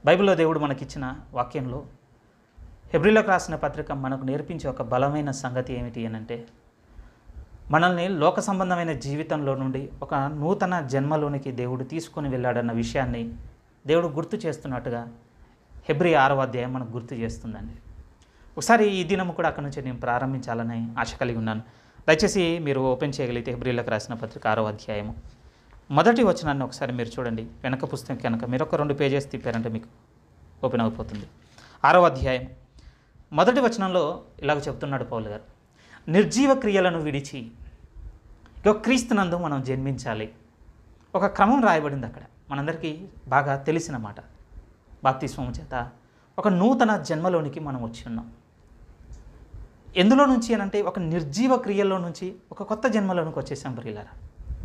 బైబిల్లో దేవుడు మనకిచ్చిన వాక్యంలో హెబ్రిలకు రాసిన పత్రిక మనకు నేర్పించే ఒక బలమైన సంగతి ఏమిటి అని అంటే మనల్ని లోక సంబంధమైన జీవితంలో నుండి ఒక నూతన జన్మలోనికి దేవుడు తీసుకొని వెళ్ళాడన్న విషయాన్ని దేవుడు గుర్తు చేస్తున్నట్టుగా హెబ్రి ఆరవ అధ్యాయం మనకు గుర్తు చేస్తుందండి ఒకసారి ఈ దినము కూడా అక్కడి నుంచి నేను ప్రారంభించాలని ఆశ కలిగి ఉన్నాను దయచేసి మీరు ఓపెన్ చేయగలిగితే హెబ్రిలకు రాసిన పత్రిక ఆరవ అధ్యాయము మొదటి వచనాన్ని ఒకసారి మీరు చూడండి వెనక పుస్తకం కనుక మీరు ఒక రెండు పేజెస్ తిప్పారంటే మీకు ఓపెన్ అయిపోతుంది ఆరవ అధ్యాయం మొదటి వచనంలో ఇలాగ చెప్తున్నాడు పౌలు గారు నిర్జీవ క్రియలను విడిచి ఇక క్రీస్తునందు మనం జన్మించాలి ఒక క్రమం రాయబడింది అక్కడ మనందరికీ బాగా తెలిసిన మాట బాప్తిస్వం చేత ఒక నూతన జన్మలోనికి మనం వచ్చి ఉన్నాం ఎందులో నుంచి అని అంటే ఒక నిర్జీవ క్రియల్లో నుంచి ఒక కొత్త జన్మలోనికి వచ్చేసాం ప్రియులారా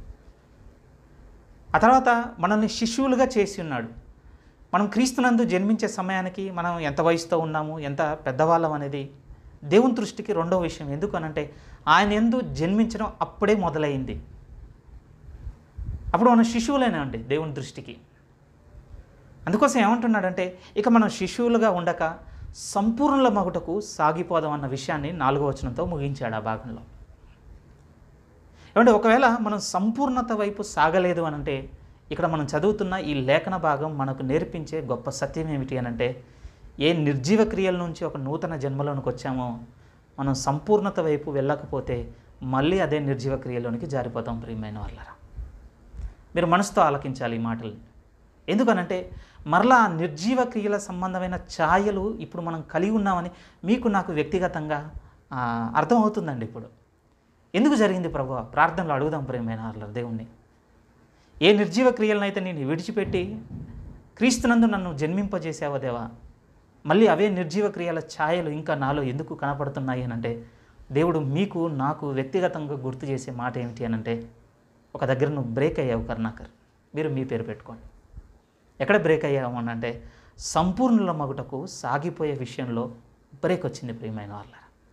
ఆ తర్వాత మనల్ని శిశువులుగా చేసి ఉన్నాడు మనం క్రీస్తునందు జన్మించే సమయానికి మనం ఎంత వయసుతో ఉన్నాము ఎంత పెద్దవాళ్ళం అనేది దేవుని దృష్టికి రెండో విషయం ఎందుకు అనంటే ఆయన ఎందు జన్మించడం అప్పుడే మొదలైంది అప్పుడు మనం శిశువులేనా అండి దేవుని దృష్టికి అందుకోసం ఏమంటున్నాడంటే ఇక మనం శిశువులుగా ఉండక సంపూర్ణల మగుటకు సాగిపోదాం అన్న విషయాన్ని నాలుగో వచనంతో ముగించాడు ఆ భాగంలో ఏమంటే ఒకవేళ మనం సంపూర్ణత వైపు సాగలేదు అని అంటే ఇక్కడ మనం చదువుతున్న ఈ లేఖన భాగం మనకు నేర్పించే గొప్ప సత్యం ఏమిటి అని అంటే ఏ నిర్జీవ క్రియల నుంచి ఒక నూతన జన్మలోనికి వచ్చామో మనం సంపూర్ణత వైపు వెళ్ళకపోతే మళ్ళీ అదే నిర్జీవ క్రియలోనికి జారిపోతాం ప్రియమైన వాళ్ళరా మీరు మనసుతో ఆలకించాలి ఈ మాటల్ని ఎందుకనంటే మరలా ఆ నిర్జీవ క్రియల సంబంధమైన ఛాయలు ఇప్పుడు మనం కలిగి ఉన్నామని మీకు నాకు వ్యక్తిగతంగా ఆ, అర్థమవుతుందండి ఇప్పుడు ఎందుకు జరిగింది ప్రభు ప్రార్థనలో అడుగుదాం ప్రేమైన వాళ్ళ దేవుణ్ణి ఏ నిర్జీవ క్రియలనైతే నేను విడిచిపెట్టి క్రీస్తునందు నన్ను జన్మింపజేసావా దేవా మళ్ళీ అవే నిర్జీవ క్రియల ఛాయలు ఇంకా నాలో ఎందుకు కనపడుతున్నాయి అని అంటే దేవుడు మీకు నాకు వ్యక్తిగతంగా గుర్తు చేసే మాట ఏమిటి అని అంటే ఒక దగ్గర నువ్వు బ్రేక్ అయ్యావు కరుణాకర్ మీరు మీ పేరు పెట్టుకోండి ఎక్కడ బ్రేక్ అయ్యాము అని అంటే సంపూర్ణుల మగుటకు సాగిపోయే విషయంలో బ్రేక్ వచ్చింది ప్రియమైన వాళ్ళ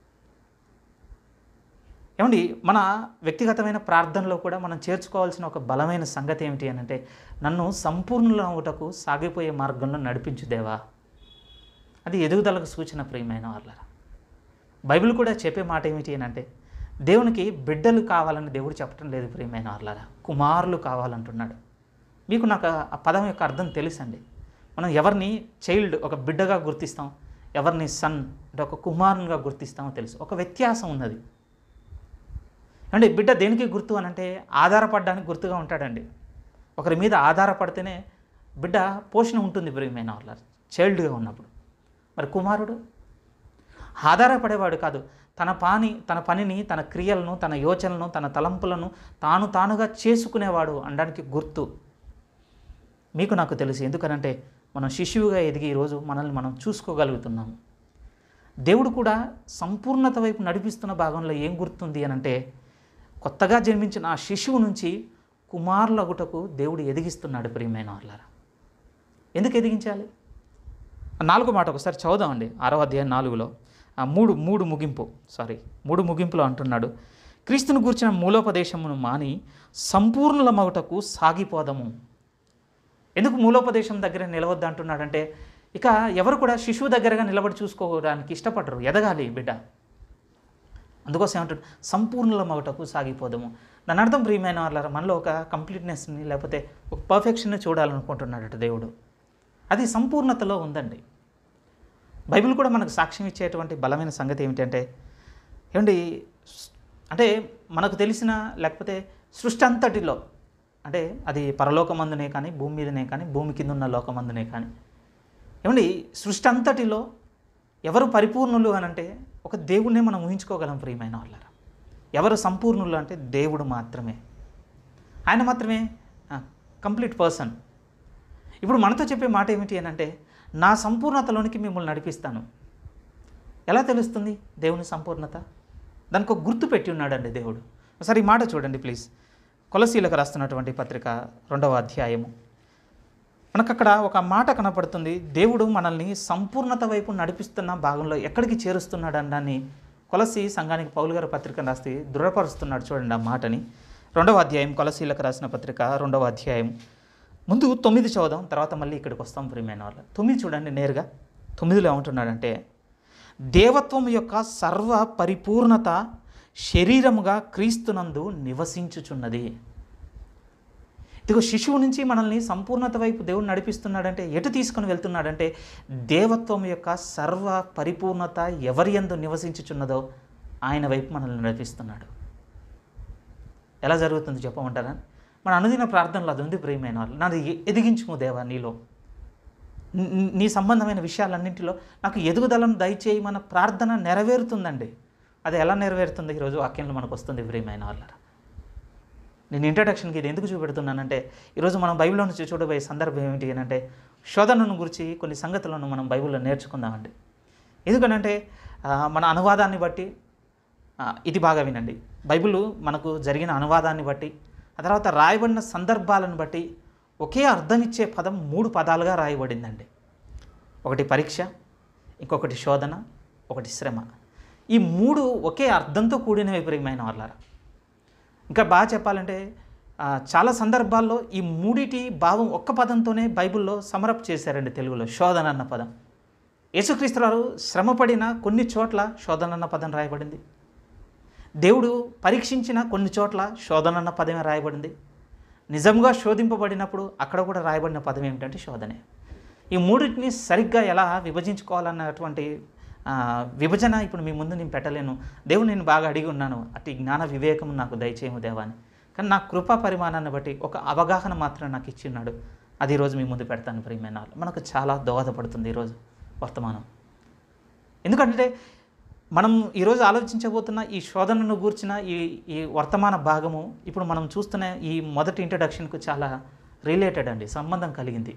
ఏమండి మన వ్యక్తిగతమైన ప్రార్థనలో కూడా మనం చేర్చుకోవాల్సిన ఒక బలమైన సంగతి ఏమిటి అని అంటే నన్ను సంపూర్ణుల ఒకటకు సాగిపోయే మార్గంలో నడిపించు దేవా అది ఎదుగుదలకు సూచన ప్రియమైన వాళ్ళ బైబిల్ కూడా చెప్పే మాట ఏమిటి అని అంటే దేవునికి బిడ్డలు కావాలని దేవుడు చెప్పడం లేదు ప్రియమైన వాళ్ళ కుమారులు కావాలంటున్నాడు మీకు నాకు ఆ పదం యొక్క అర్థం తెలుసండి మనం ఎవరిని చైల్డ్ ఒక బిడ్డగా గుర్తిస్తాం ఎవరిని సన్ అంటే ఒక కుమారునిగా గుర్తిస్తామో తెలుసు ఒక వ్యత్యాసం ఉన్నది అంటే బిడ్డ దేనికి గుర్తు అని అంటే ఆధారపడడానికి గుర్తుగా ఉంటాడండి ఒకరి మీద ఆధారపడితేనే బిడ్డ పోషణ ఉంటుంది ప్రియమైన వాళ్ళ చైల్డ్గా ఉన్నప్పుడు మరి కుమారుడు ఆధారపడేవాడు కాదు తన పాని తన పనిని తన క్రియలను తన యోచనలను తన తలంపులను తాను తానుగా చేసుకునేవాడు అనడానికి గుర్తు మీకు నాకు తెలుసు ఎందుకనంటే మనం శిశువుగా ఎదిగి ఈరోజు మనల్ని మనం చూసుకోగలుగుతున్నాము దేవుడు కూడా సంపూర్ణత వైపు నడిపిస్తున్న భాగంలో ఏం గుర్తుంది అని అంటే కొత్తగా జన్మించిన ఆ శిశువు నుంచి కుమారులగుటకు దేవుడు ఎదిగిస్తున్నాడు ప్రియమైన వాళ్ళారా ఎందుకు ఎదిగించాలి ఆ నాలుగు మాట ఒకసారి చదువుదామండి ఆరో అధ్యాయం నాలుగులో ఆ మూడు మూడు ముగింపు సారీ మూడు ముగింపులో అంటున్నాడు క్రీస్తును గూర్చిన మూలోపదేశమును మాని సంపూర్ణుల మగుటకు సాగిపోదము ఎందుకు మూలోపదేశం దగ్గర నిలవద్దు అంటున్నాడంటే ఇక ఎవరు కూడా శిశువు దగ్గరగా నిలబడి చూసుకోవడానికి ఇష్టపడరు ఎదగాలి బిడ్డ అందుకోసం ఏమంటాడు సంపూర్ణుల మగటకు సాగిపోదాము దాని అర్థం ప్రియమైన వాళ్ళ మనలో ఒక కంప్లీట్నెస్ని లేకపోతే ఒక పర్ఫెక్షన్ని చూడాలనుకుంటున్నాడట దేవుడు అది సంపూర్ణతలో ఉందండి బైబిల్ కూడా మనకు సాక్ష్యం ఇచ్చేటువంటి బలమైన సంగతి ఏమిటంటే ఏమండి స్- అంటే మనకు తెలిసిన లేకపోతే సృష్టి అంతటిలో అంటే అది పరలోకమందునే కానీ భూమి మీదనే కానీ భూమి కింద ఉన్న లోకమందునే కానీ ఏమండి సృష్టి అంతటిలో ఎవరు పరిపూర్ణులు అని అంటే ఒక దేవుణ్ణే మనం ఊహించుకోగలం ప్రియమైన వాళ్ళరా ఎవరు సంపూర్ణులు అంటే దేవుడు మాత్రమే ఆయన మాత్రమే కంప్లీట్ పర్సన్ ఇప్పుడు మనతో చెప్పే మాట ఏమిటి అని అంటే నా సంపూర్ణతలోనికి మిమ్మల్ని నడిపిస్తాను ఎలా తెలుస్తుంది దేవుని సంపూర్ణత దానికి ఒక గుర్తు పెట్టి ఉన్నాడండి దేవుడు ఒకసారి ఈ మాట చూడండి ప్లీజ్ కొలసీలకు రాస్తున్నటువంటి పత్రిక రెండవ అధ్యాయము మనకు అక్కడ ఒక మాట కనపడుతుంది దేవుడు మనల్ని సంపూర్ణత వైపు నడిపిస్తున్న భాగంలో ఎక్కడికి చేరుస్తున్నాడు అనడాన్ని కొలసి సంఘానికి పౌలు గారి పత్రిక రాస్తే దృఢపరుస్తున్నాడు చూడండి ఆ మాటని రెండవ అధ్యాయం కొలసీలకు రాసిన పత్రిక రెండవ అధ్యాయం ముందు తొమ్మిది చదువుదాం తర్వాత మళ్ళీ ఇక్కడికి వస్తాం ప్రియమైన వాళ్ళు తొమ్మిది చూడండి నేరుగా తొమ్మిదిలో ఏమంటున్నాడంటే దేవత్వం యొక్క సర్వ పరిపూర్ణత శరీరముగా క్రీస్తునందు నివసించుచున్నది ఇదిగో శిశువు నుంచి మనల్ని సంపూర్ణత వైపు దేవుడు నడిపిస్తున్నాడంటే ఎటు తీసుకొని వెళ్తున్నాడంటే దేవత్వం యొక్క సర్వ పరిపూర్ణత ఎవరి యందు నివసించుచున్నదో ఆయన వైపు మనల్ని నడిపిస్తున్నాడు ఎలా జరుగుతుంది చెప్పమంటారా మన అనుదిన ప్రార్థనలో అది ఉంది ప్రియమైన వాళ్ళు నాది ఎ- ఎదిగించుము దేవా నీలో నీ- నీ- నీ సంబంధమైన విషయాలన్నింటిలో నాకు ఎదుగుదలను దయచేయి మన ప్రార్థన నెరవేరుతుందండి అది ఎలా నెరవేరుతుంది ఈరోజు వాక్యంలో మనకు వస్తుంది ప్రియమైన వాళ్ళరా నేను ఇంట్రడక్షన్కి ఇది ఎందుకు చూపెడుతున్నానంటే ఈరోజు మనం బైబిల్లో నుంచి చూడబోయే సందర్భం ఏమిటి అని అంటే శోధనను గురించి కొన్ని సంగతులను మనం బైబిల్లో నేర్చుకుందామండి ఎందుకనంటే ఆ, మన అనువాదాన్ని బట్టి ఆ, ఇది బాగా వినండి బైబిల్ మనకు జరిగిన అనువాదాన్ని బట్టి ఆ తర్వాత రాయబడిన సందర్భాలను బట్టి ఒకే అర్థం ఇచ్చే పదం మూడు పదాలుగా రాయబడిందండి ఒకటి పరీక్ష ఇంకొకటి శోధన ఒకటి శ్రమ ఈ మూడు ఒకే అర్థంతో కూడినవి ప్రియమైన వాళ్ళారా ఇంకా బాగా చెప్పాలంటే ఆ, చాలా సందర్భాల్లో ఈ మూడిటి భావం ఒక్క పదంతోనే బైబిల్లో సమరప్ చేశారండి తెలుగులో శోధన అన్న పదం యేసుక్రీస్తు వారు శ్రమపడిన కొన్ని చోట్ల శోధన అన్న పదం రాయబడింది దేవుడు పరీక్షించిన కొన్ని చోట్ల శోధన అన్న పదమే రాయబడింది నిజంగా శోధింపబడినప్పుడు అక్కడ కూడా రాయబడిన పదం ఏమిటంటే శోధనే ఈ మూడింటిని సరిగ్గా ఎలా విభజించుకోవాలన్నటువంటి ఆ, విభజన ఇప్పుడు మీ ముందు నేను పెట్టలేను దేవుడు నేను బాగా అడిగి ఉన్నాను అటు జ్ఞాన వివేకం నాకు దయచేయము దేవాని కానీ నా కృపా పరిమాణాన్ని బట్టి ఒక అవగాహన మాత్రం నాకు ఇచ్చిన్నాడు అది ఈరోజు మీ ముందు పెడతాను ప్రియమైన వాళ్ళు. మనకు చాలా దోహదపడుతుంది ఈరోజు వర్తమానం ఎందుకంటే మనం ఈరోజు ఆలోచించబోతున్న ఈ శోధనను గూర్చిన ఈ ఈ వర్తమాన భాగము ఇప్పుడు మనం చూస్తున్న ఈ మొదటి ఇంట్రడక్షన్కు చాలా రిలేటెడ్ అండి సంబంధం కలిగింది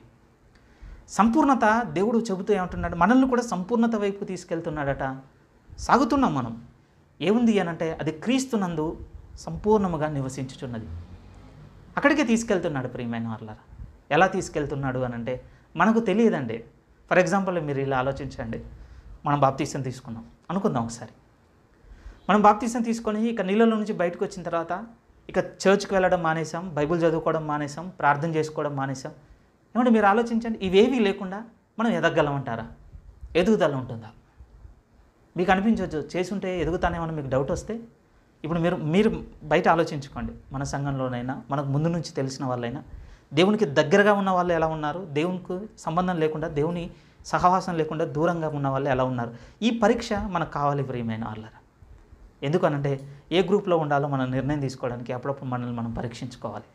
సంపూర్ణత దేవుడు చెబుతూ ఏమంటున్నాడు మనల్ని కూడా సంపూర్ణత వైపు తీసుకెళ్తున్నాడట సాగుతున్నాం మనం ఏముంది అనంటే అది క్రీస్తునందు సంపూర్ణముగా నివసించుచున్నది అక్కడికే తీసుకెళ్తున్నాడు ప్రియమైన వాళ్ళారా ఎలా తీసుకెళ్తున్నాడు అని అంటే మనకు తెలియదండి ఫర్ ఎగ్జాంపుల్ మీరు ఇలా ఆలోచించండి మనం బాప్తీసం తీసుకున్నాం అనుకుందాం ఒకసారి మనం బాప్తీసం తీసుకొని ఇక నీళ్ళలో నుంచి బయటకు వచ్చిన తర్వాత ఇక చర్చ్కి వెళ్ళడం మానేసాం బైబిల్ చదువుకోవడం మానేసాం ప్రార్థన చేసుకోవడం మానేసాం ఏమంటే మీరు ఆలోచించండి ఇవేవీ లేకుండా మనం ఎదగలమంటారా ఎదుగుదల ఉంటుందా మీకు అనిపించవచ్చు చేసుంటే ఎదుగుతానేమని మీకు డౌట్ వస్తే ఇప్పుడు మీరు మీరు బయట ఆలోచించుకోండి మన సంఘంలోనైనా మనకు ముందు నుంచి తెలిసిన వాళ్ళైనా దేవునికి దగ్గరగా ఉన్న వాళ్ళు ఎలా ఉన్నారు దేవునికి సంబంధం లేకుండా దేవుని సహవాసం లేకుండా దూరంగా ఉన్న వాళ్ళు ఎలా ఉన్నారు ఈ పరీక్ష మనకు కావాలి ప్రియమైన వాళ్ళరా ఎందుకనంటే ఏ గ్రూప్లో ఉండాలో మనం నిర్ణయం తీసుకోవడానికి అప్పుడప్పుడు మనల్ని మనం పరీక్షించుకోవాలి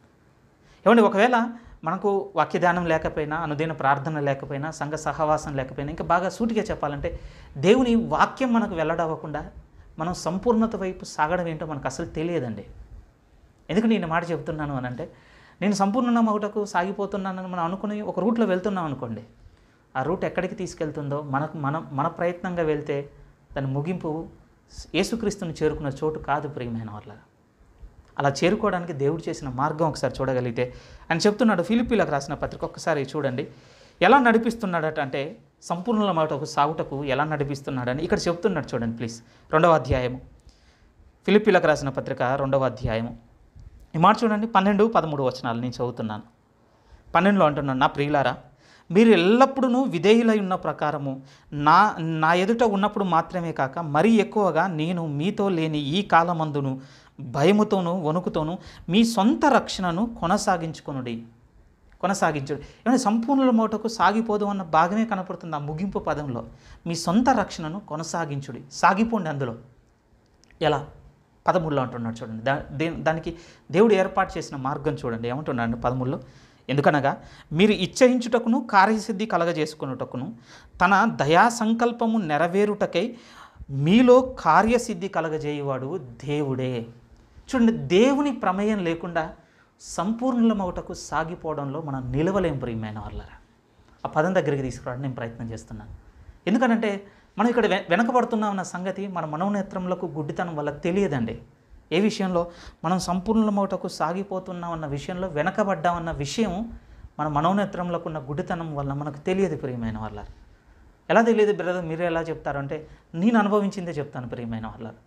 ఏమండి ఒకవేళ మనకు వాక్యధ్యానం లేకపోయినా అనుదిన ప్రార్థన లేకపోయినా సంఘ సహవాసం లేకపోయినా ఇంకా బాగా సూటిగా చెప్పాలంటే దేవుని వాక్యం మనకు వెల్లడవ్వకుండా మనం సంపూర్ణత వైపు సాగడం ఏంటో మనకు అసలు తెలియదండి ఎందుకు నేను ఈ మాట చెబుతున్నాను అని అంటే నేను సంపూర్ణ ఒకటకు సాగిపోతున్నానని మనం అనుకుని ఒక రూట్లో వెళ్తున్నాం అనుకోండి ఆ రూట్ ఎక్కడికి తీసుకెళ్తుందో మనకు మనం మన ప్రయత్నంగా వెళ్తే దాని ముగింపు యేసుక్రీస్తుని చేరుకున్న చోటు కాదు ప్రియమైన వాళ్ళ అలా చేరుకోవడానికి దేవుడు చేసిన మార్గం ఒకసారి చూడగలిగితే ఆయన చెప్తున్నాడు ఫిలిపీలకు రాసిన పత్రిక ఒక్కసారి చూడండి ఎలా నడిపిస్తున్నాడట అంటే సంపూర్ణ మాటకు సాగుటకు ఎలా నడిపిస్తున్నాడని ఇక్కడ చెప్తున్నాడు చూడండి ప్లీజ్ రెండవ అధ్యాయము ఫిలిపీలకు రాసిన పత్రిక రెండవ అధ్యాయము ఈ మాట చూడండి పన్నెండు పదమూడు వచనాలు నేను చదువుతున్నాను పన్నెండులో అంటున్నాను నా ప్రియులారా మీరు ఎల్లప్పుడూ విధేయులై ఉన్న ప్రకారము నా నా ఎదుట ఉన్నప్పుడు మాత్రమే కాక మరీ ఎక్కువగా నేను మీతో లేని ఈ కాలమందును భయముతోనూ వణుకుతోనూ మీ సొంత రక్షణను కొనసాగించుకొనుడి కొనసాగించుడు ఏమైనా సంపూర్ణ మోటకు సాగిపోదు అన్న భాగమే కనపడుతుంది ఆ ముగింపు పదంలో మీ సొంత రక్షణను కొనసాగించుడి సాగిపోండి అందులో ఎలా పదమూడులో అంటున్నాడు చూడండి దా దే- దానికి దేవుడు ఏర్పాటు చేసిన మార్గం చూడండి ఏమంటున్నాడు పదమూడులో ఎందుకనగా మీరు ఇచ్చయించుటకును కార్యసిద్ధి కలగజేసుకున్నటకును తన దయా సంకల్పము నెరవేరుటకై మీలో కార్యసిద్ధి కలగజేయవాడు దేవుడే చూడండి దేవుని ప్రమేయం లేకుండా సంపూర్ణమవుటకు సాగిపోవడంలో మనం నిలవలేం ప్రియమైన వాళ్ళరా ఆ పదం దగ్గరికి తీసుకురావడానికి నేను ప్రయత్నం చేస్తున్నాను ఎందుకనంటే మనం ఇక్కడ వె- వెనకబడుతున్నాం అన్న సంగతి మన మనోనేత్రములకు గుడ్డితనం వల్ల తెలియదండి ఏ విషయంలో మనం సంపూర్ణమవుటకు సాగిపోతున్నాం అన్న విషయంలో వెనకబడ్డామన్న విషయం మన మనోనేత్రములకు ఉన్న గుడ్డితనం వల్ల మనకు తెలియదు ప్రియమైన వాళ్ళ ఎలా తెలియదు బ్రదర్ మీరు ఎలా చెప్తారు అంటే నేను అనుభవించిందే చెప్తాను ప్రియమైన వాళ్ళ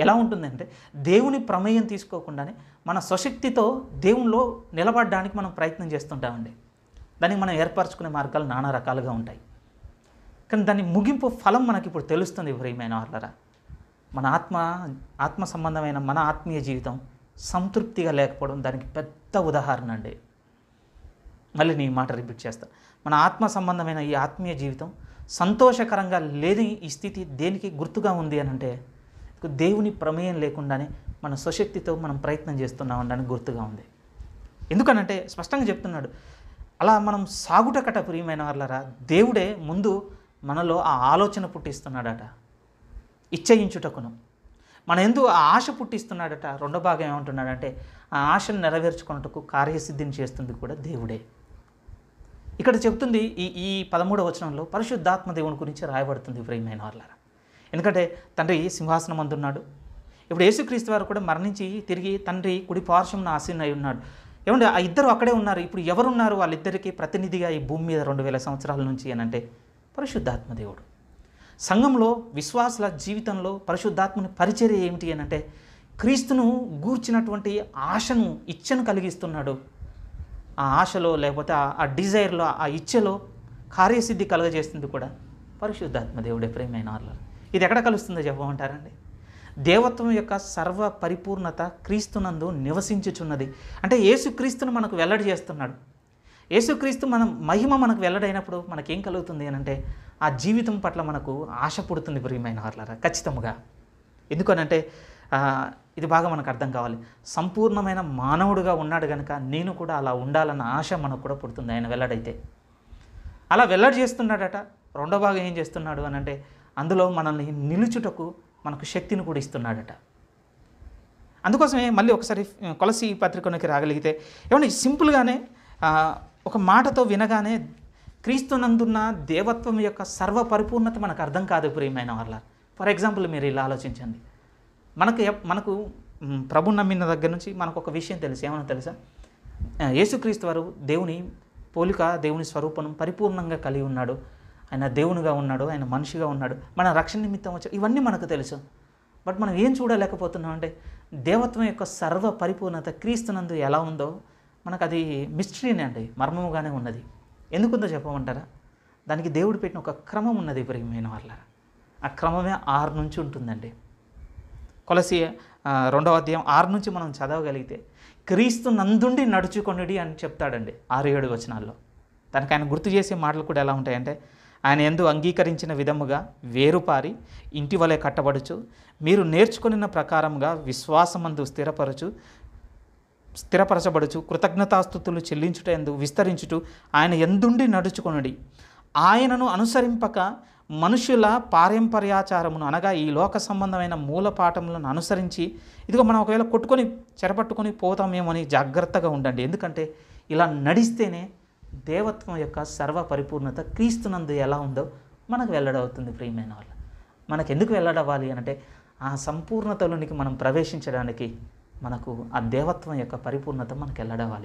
ఎలా ఉంటుందంటే దేవుని ప్రమేయం తీసుకోకుండానే మన స్వశక్తితో దేవునిలో నిలబడడానికి మనం ప్రయత్నం చేస్తుంటామండి దానికి మనం ఏర్పరచుకునే మార్గాలు నానా రకాలుగా ఉంటాయి కానీ దాని ముగింపు ఫలం మనకి ఇప్పుడు తెలుస్తుంది ప్రియమైన వాళ్ళరా మన ఆత్మ ఆత్మ సంబంధమైన మన ఆత్మీయ జీవితం సంతృప్తిగా లేకపోవడం దానికి పెద్ద ఉదాహరణ అండి మళ్ళీ నీ మాట రిపీట్ చేస్తా మన ఆత్మ సంబంధమైన ఈ ఆత్మీయ జీవితం సంతోషకరంగా లేని ఈ స్థితి దేనికి గుర్తుగా ఉంది అని అంటే దేవుని ప్రమేయం లేకుండానే మన స్వశక్తితో మనం ప్రయత్నం చేస్తున్నాం అనడానికి గుర్తుగా ఉంది ఎందుకనంటే స్పష్టంగా చెప్తున్నాడు అలా మనం సాగుటకట ప్రియమైన వాళ్ళరా దేవుడే ముందు మనలో ఆ ఆలోచన పుట్టిస్తున్నాడట ఇచ్చయించుటకును మన ఎందు ఆ ఆశ పుట్టిస్తున్నాడట రెండో భాగం ఏమంటున్నాడంటే ఆ ఆశను నెరవేర్చుకున్నట్టుకు కార్యసిద్ధిని చేస్తుంది కూడా దేవుడే ఇక్కడ చెప్తుంది ఈ ఈ పదమూడవ వచనంలో పరిశుద్ధాత్మ దేవుని గురించి రాయబడుతుంది ప్రియమైన వాళ్ళారా ఎందుకంటే తండ్రి సింహాసనం అందున్నాడు ఇప్పుడు యేసుక్రీస్తు వారు కూడా మరణించి తిరిగి తండ్రి కుడి పార్శ్వం ఆసీన అయి ఉన్నాడు ఏమంటే ఆ ఇద్దరు అక్కడే ఉన్నారు ఇప్పుడు ఎవరున్నారు వాళ్ళిద్దరికీ ప్రతినిధిగా ఈ భూమి మీద రెండు వేల సంవత్సరాల నుంచి అని అంటే పరిశుద్ధాత్మ దేవుడు సంఘంలో విశ్వాసుల జీవితంలో పరిశుద్ధాత్మని పరిచర్య ఏమిటి అని అంటే క్రీస్తును గూర్చినటువంటి ఆశను ఇచ్చను కలిగిస్తున్నాడు ఆ ఆశలో లేకపోతే ఆ- ఆ డిజైర్లో ఆ ఇచ్చలో కార్యసిద్ధి కలగజేస్తుంది కూడా పరిశుద్ధాత్మ దేవుడే ప్రేమైన వాళ్ళ ఇది ఎక్కడ కలుస్తుందో చెప్పమంటారండి దేవత్వం యొక్క సర్వ పరిపూర్ణత క్రీస్తునందు నివసించుచున్నది అంటే యేసుక్రీస్తును మనకు వెల్లడి చేస్తున్నాడు యేసుక్రీస్తు మనం మహిమ మనకు వెల్లడైనప్పుడు మనకేం కలుగుతుంది అని అంటే ఆ జీవితం పట్ల మనకు ఆశ పుడుతుంది ప్రియమైన వాళ్ళారా ఖచ్చితంగా ఎందుకనంటే ఆ, ఇది బాగా మనకు అర్థం కావాలి సంపూర్ణమైన మానవుడుగా ఉన్నాడు కనుక నేను కూడా అలా ఉండాలన్న ఆశ మనకు కూడా పుడుతుంది ఆయన వెల్లడైతే అలా వెల్లడి చేస్తున్నాడట రెండో భాగం ఏం చేస్తున్నాడు అని అంటే అందులో మనల్ని నిలుచుటకు మనకు శక్తిని కూడా ఇస్తున్నాడట అందుకోసమే మళ్ళీ ఒకసారి ఆ, కొలసి పత్రికలోకి రాగలిగితే ఏమంటే సింపుల్గానే ఆ, ఒక మాటతో వినగానే క్రీస్తునందున్న దేవత్వం యొక్క సర్వ పరిపూర్ణత మనకు అర్థం కాదు ప్రియమైన వాళ్ళ ఫర్ ఎగ్జాంపుల్ మీరు ఇలా ఆలోచించండి మనకు ఎప్- మనకు మ్, ప్రభు నమ్మిన దగ్గర నుంచి మనకు ఒక విషయం తెలుసు ఏమన్నా తెలుసా ఆ, యేసుక్రీస్తు వారు దేవుని పోలిక దేవుని స్వరూపం పరిపూర్ణంగా కలిగి ఉన్నాడు ఆయన దేవునిగా ఉన్నాడు ఆయన మనిషిగా ఉన్నాడు మన రక్షణ నిమిత్తం వచ్చి ఇవన్నీ మనకు తెలుసు బట్ మనం ఏం చూడలేకపోతున్నాం అంటే దేవత్వం యొక్క సర్వ పరిపూర్ణత క్రీస్తునందు ఎలా ఉందో మనకు అది మిస్టరీనే అండి మర్మముగానే ఉన్నది ఎందుకుందో చెప్పమంటారా దానికి దేవుడు పెట్టిన ఒక క్రమం ఉన్నది ప్రియమైన వాళ్ళ ఆ క్రమమే ఆరు నుంచి ఉంటుందండి కొలసి ఆ, రెండవ అధ్యాయం ఆరు నుంచి మనం చదవగలిగితే క్రీస్తు నందుండి నడుచుకొనిడి అని చెప్తాడండి ఆరు ఏడు వచనాల్లో దానికి ఆయన గుర్తు చేసే మాటలు కూడా ఎలా ఉంటాయంటే ఆయన ఎందు అంగీకరించిన విధముగా వేరుపారి ఇంటి వలె కట్టబడుచు మీరు నేర్చుకొనిన ప్రకారముగా విశ్వాసమందు స్థిరపరచు స్థిరపరచబడుచు కృతజ్ఞతాస్థుతులు చెల్లించుట ఎందు విస్తరించుటూ ఆయన ఎందుండి నడుచుకొనుడి ఆయనను అనుసరింపక మనుషుల పారంపర్యాచారమును అనగా ఈ లోక సంబంధమైన మూల పాఠములను అనుసరించి ఇదిగో మనం ఒకవేళ కొట్టుకొని చెరపట్టుకొని పోతామేమో అని జాగ్రత్తగా ఉండండి ఎందుకంటే ఇలా నడిస్తేనే దేవత్వం యొక్క సర్వ పరిపూర్ణత క్రీస్తునందు ఎలా ఉందో మనకు వెల్లడవుతుంది ప్రియమైన వాళ్ళు మనకు ఎందుకు వెల్లడవ్వాలి అని అంటే ఆ సంపూర్ణతలోనికి మనం ప్రవేశించడానికి మనకు ఆ దేవత్వం యొక్క పరిపూర్ణత మనకు వెళ్ళడవాలి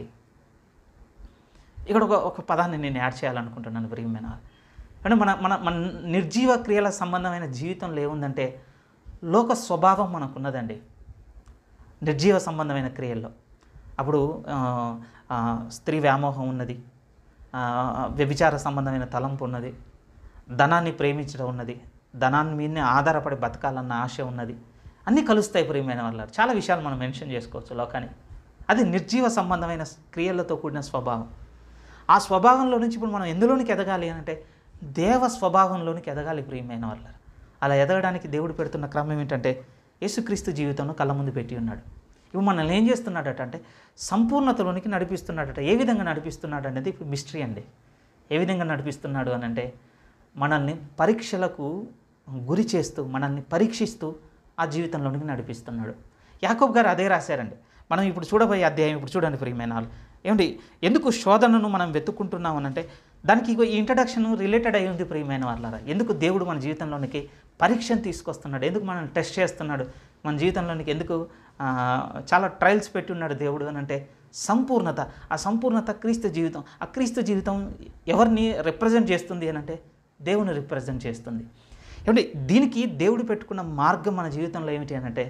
ఇక్కడ ఒక ఒక పదాన్ని నేను యాడ్ చేయాలనుకుంటున్నాను ప్రియమైన వాళ్ళు. అంటే మన మన మన నిర్జీవ క్రియల సంబంధమైన జీవితంలో ఏముందంటే లోక స్వభావం మనకున్నదండి నిర్జీవ సంబంధమైన క్రియల్లో అప్పుడు ఆ, ఆ, స్త్రీ వ్యామోహం ఉన్నది ఆ, వ్యభిచార సంబంధమైన తలంపు ఉన్నది ధనాన్ని ప్రేమించడం ఉన్నది ధనాన్ని మీదనే ఆధారపడి బతకాలన్న ఆశ ఉన్నది అన్నీ కలుస్తాయి ప్రియమైన వాళ్ళ చాలా విషయాలు మనం మెన్షన్ చేసుకోవచ్చు లోకాన్ని అది నిర్జీవ సంబంధమైన క్రియలతో కూడిన స్వభావం ఆ స్వభావంలో నుంచి ఇప్పుడు మనం ఎందులోనికి ఎదగాలి అని అంటే దేవ స్వభావంలోనికి ఎదగాలి ప్రియమైన వాళ్ళ అలా ఎదగడానికి దేవుడు పెడుతున్న క్రమం ఏంటంటే యేసుక్రీస్తు జీవితంలో కళ్ళ ముందు పెట్టి ఉన్నాడు ఇప్పుడు మనల్ని ఏం చేస్తున్నాడట అంటే సంపూర్ణతలోనికి నడిపిస్తున్నాడట ఏ విధంగా నడిపిస్తున్నాడు అనేది ఇప్పుడు మిస్టరీ అండి ఏ విధంగా నడిపిస్తున్నాడు అని అంటే మనల్ని పరీక్షలకు గురి చేస్తూ మనల్ని పరీక్షిస్తూ ఆ జీవితంలోనికి నడిపిస్తున్నాడు యాకోబ్ గారు అదే రాశారండి మనం ఇప్పుడు చూడబోయే అధ్యాయం ఇప్పుడు చూడండి ప్రియమైన వాళ్ళు ఏమండి ఎందుకు శోధనను మనం వెతుక్కుంటున్నాం అని అంటే దానికి ఇగో ఈ ఇంట్రడక్షన్ రిలేటెడ్ అయి ఉంది ప్రియమైన వాళ్ళారా ఎందుకు దేవుడు మన జీవితంలోనికి పరీక్షను తీసుకొస్తున్నాడు ఎందుకు మనల్ని టెస్ట్ చేస్తున్నాడు మన జీవితంలోనికి ఎందుకు ఆ, చాలా ట్రయల్స్ పెట్టి ఉన్నాడు దేవుడు అని అంటే సంపూర్ణత ఆ సంపూర్ణత క్రీస్తు జీవితం ఆ క్రీస్తు జీవితం ఎవరిని రిప్రజెంట్ చేస్తుంది అని అంటే దేవుని రిప్రజెంట్ చేస్తుంది ఏమంటే దీనికి దేవుడు పెట్టుకున్న మార్గం మన జీవితంలో ఏమిటి అని అంటే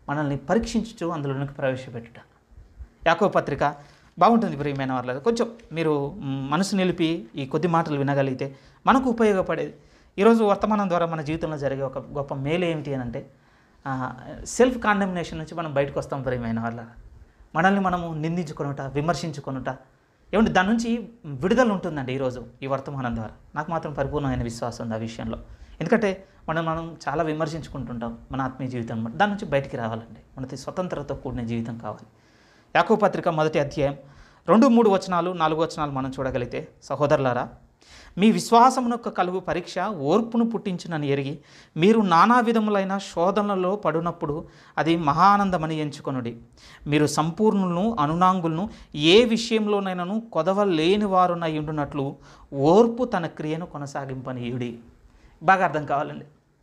మనల్ని పరీక్షించుచు అందులోనికి ప్రవేశపెట్టుట యాకో పత్రిక బాగుంటుంది ప్రియమైన వాళ్ళ కొంచెం మీరు మ్, మనసు నిలిపి ఈ కొద్ది మాటలు వినగలిగితే మనకు ఉపయోగపడేది ఈరోజు వర్తమానం ద్వారా మన జీవితంలో జరిగే ఒక గొప్ప మేలు ఏమిటి అని అంటే సెల్ఫ్ కాండమినేషన్ నుంచి మనం బయటకు వస్తాం ప్రియమైన వాళ్ళ మనల్ని మనము నిందించుకొనుట విమర్శించుకొనుట ఏమంటే దాని నుంచి విడుదల ఉంటుందండి ఈరోజు ఈ వర్తమానం ద్వారా నాకు మాత్రం పరిపూర్ణమైన విశ్వాసం ఉంది ఆ విషయంలో ఎందుకంటే మనం మనం చాలా విమర్శించుకుంటుంటాం మన ఆత్మీయ జీవితం దాని నుంచి బయటికి రావాలండి మనకి స్వతంత్రత కూడిన జీవితం కావాలి యాకో పత్రిక మొదటి అధ్యాయం రెండు మూడు వచనాలు నాలుగు వచనాలు మనం చూడగలిగితే సహోదరులారా మీ విశ్వాసమునొక్క కలుగు పరీక్ష ఓర్పును పుట్టించునని ఎరిగి మీరు నానా విధములైన శోధనలలో పడినప్పుడు అది మహానందమని ఎంచుకొనుడి మీరు సంపూర్ణులను అనునాంగులను ఏ విషయంలోనైనాను కొదవ లేని వారునై ఉండునట్లు ఓర్పు తన క్రియను కొనసాగింపనీయుడి బాగా అర్థం కావాలండి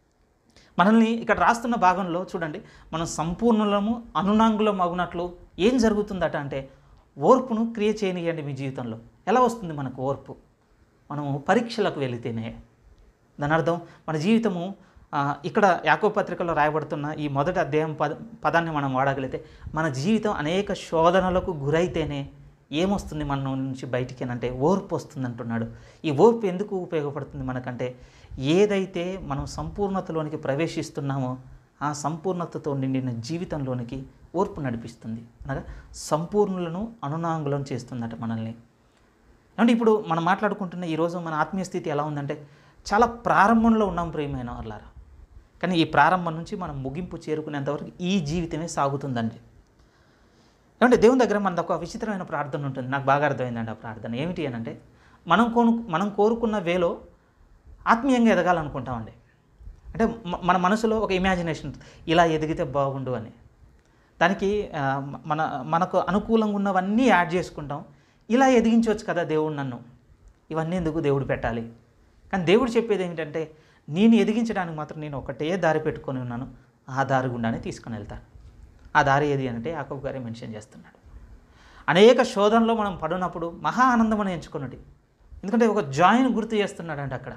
మనల్ని ఇక్కడ రాస్తున్న భాగంలో చూడండి మనం సంపూర్ణులము అనునాంగులం అగునట్లు ఏం జరుగుతుందట అంటే ఓర్పును క్రియ చేయనియండి మీ జీవితంలో ఎలా వస్తుంది మనకు ఓర్పు మనము పరీక్షలకు వెళితేనే దాని అర్థం మన జీవితము ఆ, ఇక్కడ యాకో పత్రికలో రాయబడుతున్న ఈ మొదటి అధ్యాయం పద పదాన్ని మనం వాడగలిగితే మన జీవితం అనేక శోధనలకు గురైతేనే ఏమొస్తుంది మన నుంచి బయటికి అని అంటే ఓర్పు వస్తుంది అంటున్నాడు ఈ ఓర్పు ఎందుకు ఉపయోగపడుతుంది మనకంటే ఏదైతే మనం సంపూర్ణతలోనికి ప్రవేశిస్తున్నామో ఆ సంపూర్ణతతో నిండిన జీవితంలోనికి ఓర్పు నడిపిస్తుంది అనగా సంపూర్ణులను అనునాంగులను చేస్తుందట మనల్ని అంటే ఇప్పుడు మనం మాట్లాడుకుంటున్న ఈరోజు మన ఆత్మీయ స్థితి ఎలా ఉందంటే చాలా ప్రారంభంలో ఉన్నాం ప్రియమైన వాళ్ళారా కానీ ఈ ప్రారంభం నుంచి మనం ముగింపు చేరుకునేంతవరకు ఈ జీవితమే సాగుతుందండి ఏమంటే దేవుని దగ్గర మనది ఒక విచిత్రమైన ప్రార్థన ఉంటుంది నాకు బాగా అర్థమైందండి ఆ ప్రార్థన ఏమిటి అని అంటే మనం కోను మనం కోరుకున్న వేలో ఆత్మీయంగా ఎదగాలనుకుంటామండి అంటే మ- మన మనసులో ఒక ఇమాజినేషన్ ఉంటుంది. ఇలా ఎదిగితే బాగుండు అని దానికి ఆ, మన మనకు అనుకూలంగా ఉన్నవన్నీ యాడ్ చేసుకుంటాం ఇలా ఎదిగించవచ్చు కదా దేవుడు నన్ను ఇవన్నీ ఎందుకు దేవుడు పెట్టాలి కానీ దేవుడు చెప్పేది ఏమిటంటే నేను ఎదిగించడానికి మాత్రం నేను ఒకటే దారి పెట్టుకొని ఉన్నాను ఆ దారి గుండానే తీసుకొని వెళ్తాను ఆ దారి ఏది అంటే యాకబ్ గారే మెన్షన్ చేస్తున్నాడు అనేక శోధనలో మనం పడినప్పుడు మహా ఆనందం అని ఎంచుకున్నది ఎందుకంటే ఒక జాయిన్ గుర్తు చేస్తున్నాడంటే అక్కడ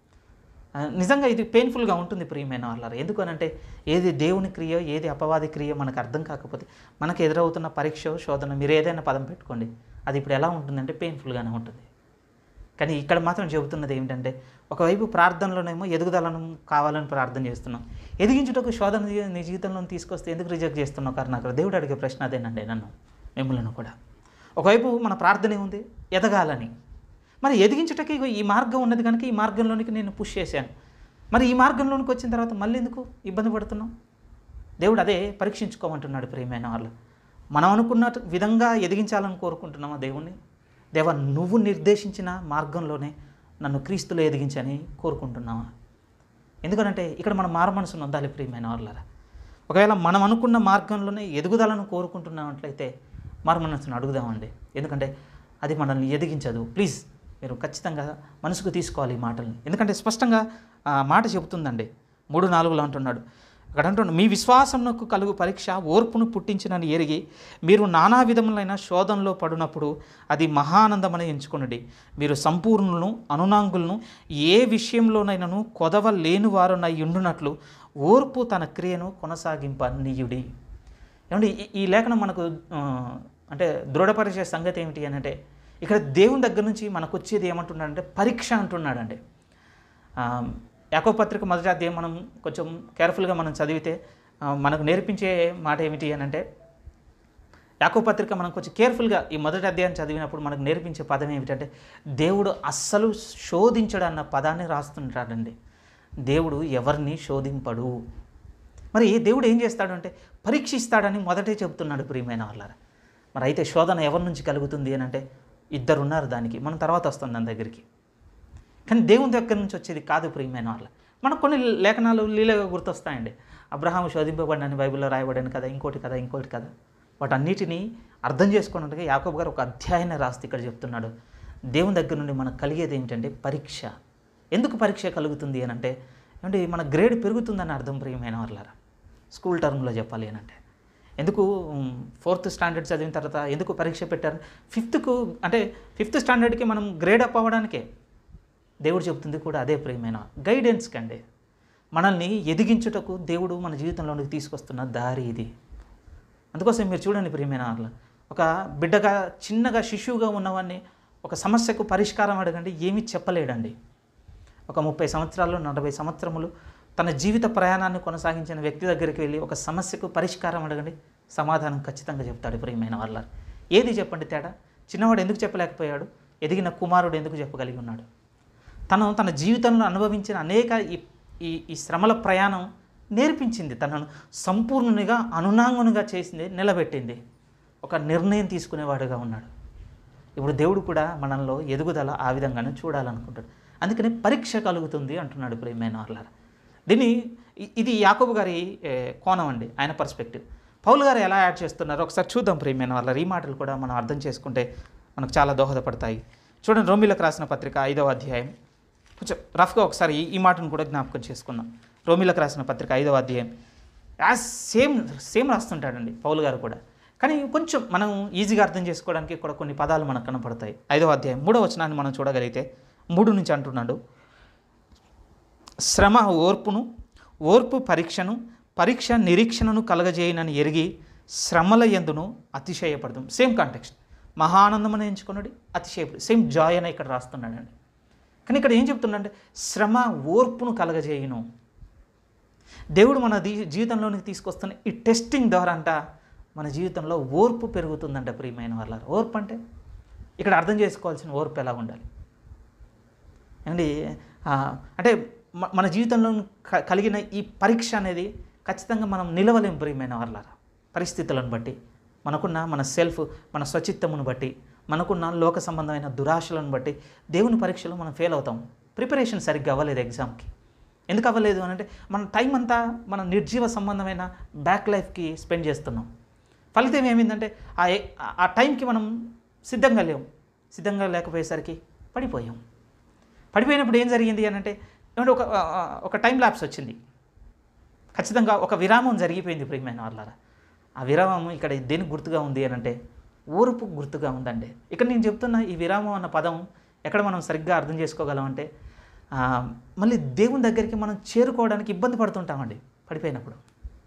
ఆ, నిజంగా ఇది పెయిన్ఫుల్గా ఉంటుంది ప్రియమైన వాళ్ళారు ఎందుకనంటే ఏది దేవుని క్రియ ఏది అపవాది క్రియ మనకు అర్థం కాకపోతే మనకు ఎదురవుతున్న పరీక్ష శోధన మీరు ఏదైనా పదం పెట్టుకోండి అది ఇప్పుడు ఎలా ఉంటుందంటే పెయిన్ఫుల్గానే ఉంటుంది కానీ ఇక్కడ మాత్రం చెబుతున్నది ఏమిటంటే ఒకవైపు ప్రార్థనలోనేమో ఎదుగుదలను కావాలని ప్రార్థన చేస్తున్నాం ఎదిగించుటకు శోధన జీ- నీ జీవితంలో తీసుకొస్తే ఎందుకు రిజెక్ట్ చేస్తున్నావు కారణం అక్కడ దేవుడు అడిగే ప్రశ్న అదేనండి నన్ను మిమ్మల్ని కూడా ఒకవైపు మన ప్రార్థన ఏముంది ఎదగాలని మరి ఎదిగించుటకి ఇగో ఈ మార్గం ఉన్నది కనుక ఈ మార్గంలోనికి నేను పుష్ చేశాను మరి ఈ మార్గంలోనికి వచ్చిన తర్వాత మళ్ళీ ఎందుకు ఇబ్బంది పడుతున్నాం దేవుడు అదే పరీక్షించుకోమంటున్నాడు ప్రియమైన వాళ్ళు మనం అనుకున్న విధంగా ఎదిగించాలని కోరుకుంటున్నామా దేవుణ్ణి దేవ నువ్వు నిర్దేశించిన మార్గంలోనే నన్ను క్రీస్తులో ఎదిగించని కోరుకుంటున్నామా ఎందుకంటే ఇక్కడ మనం మారు మనసును ఉండాలి ప్రియమైన వాళ్ళరా ఒకవేళ మనం అనుకున్న మార్గంలోనే ఎదుగుదలను కోరుకుంటున్నట్లయితే మారు మనసును అడుగుదామండి ఎందుకంటే అది మనల్ని ఎదిగించదు ప్లీజ్ మీరు ఖచ్చితంగా మనసుకు తీసుకోవాలి ఈ మాటల్ని ఎందుకంటే స్పష్టంగా ఆ మాట చెబుతుందండి మూడు నాలుగులో అంటున్నాడు అక్కడ అంటున్నాడు మీ విశ్వాసమునకు కలుగు పరీక్ష ఓర్పును పుట్టించినని ఎరిగి మీరు నానా విధములైన శోధనలో పడినప్పుడు అది మహానందమని ఎంచుకున్నది మీరు సంపూర్ణులను అనునాంగులను ఏ విషయంలోనైనాను కొదవ లేని వారునై ఉండునట్లు ఓర్పు తన క్రియను కొనసాగింప నీయుడి ఏమండి ఈ- ఈ లేఖనం మనకు ఆ, అంటే దృఢపరిచే సంగతి ఏమిటి అని అంటే ఇక్కడ దేవుని దగ్గర నుంచి మనకు వచ్చేది ఏమంటున్నాడంటే పరీక్ష అంటున్నాడండి ఆ, యాకో పత్రిక మొదటి అధ్యాయం మనం కొంచెం కేర్ఫుల్గా మనం చదివితే ఆ, మనకు నేర్పించే మాట ఏమిటి అని అంటే యాకో పత్రిక మనం కొంచెం కేర్ఫుల్గా ఈ మొదటి అధ్యాయం చదివినప్పుడు మనకు నేర్పించే పదం ఏమిటంటే దేవుడు అస్సలు శోధించడు అన్న పదాన్ని రాస్తుంటాడండి దేవుడు ఎవరిని శోధింపడు మరి దేవుడు ఏం చేస్తాడు అంటే పరీక్షిస్తాడని మొదటే చెబుతున్నాడు ప్రియమైన వాళ్ళారా మరి అయితే శోధన ఎవరి నుంచి కలుగుతుంది అని అంటే ఇద్దరు ఉన్నారు దానికి మనం తర్వాత వస్తాం దాని దగ్గరికి కానీ దేవుని దగ్గర నుంచి వచ్చేది కాదు ప్రియమైన వాళ్ళ మనకు కొన్ని లేఖనాలు లీలగా గుర్తొస్తాయండి అబ్రహాము శోధింపబడినని బైబిల్లో రాయబడిన కదా ఇంకోటి కదా ఇంకోటి కదా వాటన్నిటిని అర్థం చేసుకున్నట్టుగా యాకోబు గారు ఒక అధ్యాయాన్ని రాస్తే ఇక్కడ చెప్తున్నాడు దేవుని దగ్గర నుండి మనకు కలిగేది ఏమిటంటే పరీక్ష ఎందుకు పరీక్ష కలుగుతుంది అని అంటే అంటే మన గ్రేడ్ పెరుగుతుందని అర్థం ప్రియమైన వాళ్ళారా స్కూల్ టర్మ్లో చెప్పాలి అని అంటే ఎందుకు ఫోర్త్ స్టాండర్డ్ చదివిన తర్వాత ఎందుకు పరీక్ష పెట్టారు ఫిఫ్త్కు అంటే ఫిఫ్త్ స్టాండర్డ్కి మనం గ్రేడ్ అప్ అవ్వడానికే దేవుడు చెప్తుంది కూడా అదే ప్రియమైన గైడెన్స్ కండి మనల్ని ఎదిగించుటకు దేవుడు మన జీవితంలోనికి తీసుకొస్తున్న దారి ఇది అందుకోసం మీరు చూడండి ప్రియమైన వాళ్ళ ఒక బిడ్డగా చిన్నగా శిశువుగా ఉన్నవాడిని ఒక సమస్యకు పరిష్కారం అడగండి ఏమీ చెప్పలేడండి ఒక ముప్పై సంవత్సరాలు నలభై సంవత్సరములు తన జీవిత ప్రయాణాన్ని కొనసాగించిన వ్యక్తి దగ్గరికి వెళ్ళి ఒక సమస్యకు పరిష్కారం అడగండి సమాధానం ఖచ్చితంగా చెప్తాడు ప్రియమైన వాళ్ళ ఏది చెప్పండి తేడా చిన్నవాడు ఎందుకు చెప్పలేకపోయాడు ఎదిగిన కుమారుడు ఎందుకు చెప్పగలిగి ఉన్నాడు తను తన జీవితంలో అనుభవించిన అనేక ఈ ఈ ఈ శ్రమల ప్రయాణం నేర్పించింది తనను సంపూర్ణునిగా అనునాంగునిగా చేసింది నిలబెట్టింది ఒక నిర్ణయం తీసుకునేవాడుగా ఉన్నాడు ఇప్పుడు దేవుడు కూడా మనల్లో ఎదుగుదల ఆ విధంగానే చూడాలనుకుంటాడు అందుకని పరీక్ష కలుగుతుంది అంటున్నాడు ప్రియమైన వాళ్ళారా దీన్ని ఇ- ఇది యాకోబు గారి ఏ, కోణం అండి ఆయన పర్స్పెక్టివ్ పౌలు గారు ఎలా యాడ్ చేస్తున్నారు ఒకసారి చూద్దాం ప్రియమైన వాళ్ళ ఈ మాటలు కూడా మనం అర్థం చేసుకుంటే మనకు చాలా దోహదపడతాయి చూడండి రోమిలకు రాసిన పత్రిక ఐదవ అధ్యాయం కొంచెం రఫ్గా ఒకసారి ఈ- ఈ మాటను కూడా జ్ఞాపకం చేసుకుందాం రోమిలకు రాసిన పత్రిక ఐదవ అధ్యాయం యాజ్ సేమ్ సేమ్ రాస్తుంటాడండి పౌలు గారు కూడా కానీ కొంచెం మనం ఈజీగా అర్థం చేసుకోవడానికి కూడా కొన్ని పదాలు మనకు కనపడతాయి ఐదవ అధ్యాయం మూడవ వచనాన్ని మనం చూడగలిగితే మూడు నుంచి అంటున్నాడు శ్రమ ఓర్పును ఓర్పు పరీక్షను పరీక్ష నిరీక్షణను కలగజేయనని ఎరిగి శ్రమల ఎందును అతిశయపడదాం సేమ్ కాంటెక్స్ట్ మహానందమని ఎంచుకున్నాడు అతిశయపడు సేమ్ జాయ్ అని ఇక్కడ రాస్తున్నాడండి కానీ ఇక్కడ ఏం చెప్తున్నాడంటే శ్రమ ఓర్పును కలగజేయును దేవుడు మన దీ జీవితంలోనికి తీసుకొస్తున్న ఈ టెస్టింగ్ ద్వారా అంట మన జీవితంలో ఓర్పు పెరుగుతుందంట ప్రియమైన వాళ్ళ ఓర్పు అంటే ఇక్కడ అర్థం చేసుకోవాల్సిన ఓర్పు ఎలా ఉండాలి అండి ఆ, అంటే మ- మన జీవితంలో క- కలిగిన ఈ పరీక్ష అనేది ఖచ్చితంగా మనం నిలవలేం ప్రియమైన వాళ్ళారా పరిస్థితులను బట్టి మనకున్న మన సెల్ఫ్ మన స్వచిత్తమును బట్టి మనకున్న లోక సంబంధమైన దురాశలను బట్టి దేవుని పరీక్షలో మనం ఫెయిల్ అవుతాం ప్రిపరేషన్ సరిగ్గా అవ్వలేదు ఎగ్జామ్కి ఎందుకు అవ్వలేదు అని అంటే మన టైం అంతా మన నిర్జీవ సంబంధమైన బ్యాక్ లైఫ్కి స్పెండ్ చేస్తున్నాం ఫలితం ఏమైందంటే ఆ ఏ- ఆ టైంకి మనం సిద్ధంగా లేవు సిద్ధంగా లేకపోయేసరికి పడిపోయాం పడిపోయినప్పుడు ఏం జరిగింది అని అంటే ఏమంటే ఒక ఆ, ఆ, ఒక టైం ల్యాప్స్ వచ్చింది ఖచ్చితంగా ఒక విరామం జరిగిపోయింది ప్రియమైన వాళ్ళారా ఆ విరామం ఇక్కడ దేనికి గుర్తుగా ఉంది అని అంటే ఓర్పు గుర్తుగా ఉందండి ఇక్కడ నేను చెప్తున్న ఈ విరామం అన్న పదం ఎక్కడ మనం సరిగ్గా అర్థం చేసుకోగలం అంటే ఆ, మళ్ళీ దేవుని దగ్గరికి మనం చేరుకోవడానికి ఇబ్బంది పడుతుంటామండి పడిపోయినప్పుడు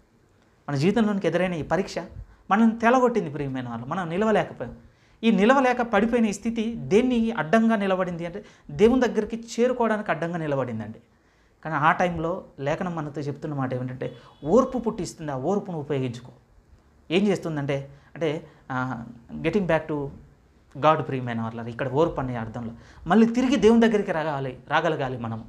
మన జీవితంలోనికి ఎదురైన ఈ పరీక్ష మనం తెలగొట్టింది ప్రియమైన వాళ్ళు మనం నిలవలేకపోయాం ఈ నిలవలేక పడిపోయిన ఈ స్థితి దేన్ని అడ్డంగా నిలబడింది అంటే దేవుని దగ్గరికి చేరుకోవడానికి అడ్డంగా నిలబడిందండి కానీ ఆ టైంలో లేఖనం మనతో చెప్తున్న మాట ఏమిటంటే ఓర్పు పుట్టిస్తుంది ఆ ఓర్పును ఉపయోగించుకో ఏం చేస్తుందంటే అంటే గెటింగ్ బ్యాక్ టు గాడ్ ప్రియమైన వాళ్ళ ఇక్కడ ఓర్పు అనే అర్థంలో మళ్ళీ తిరిగి దేవుని దగ్గరికి రాగాలి రాగలగాలి మనం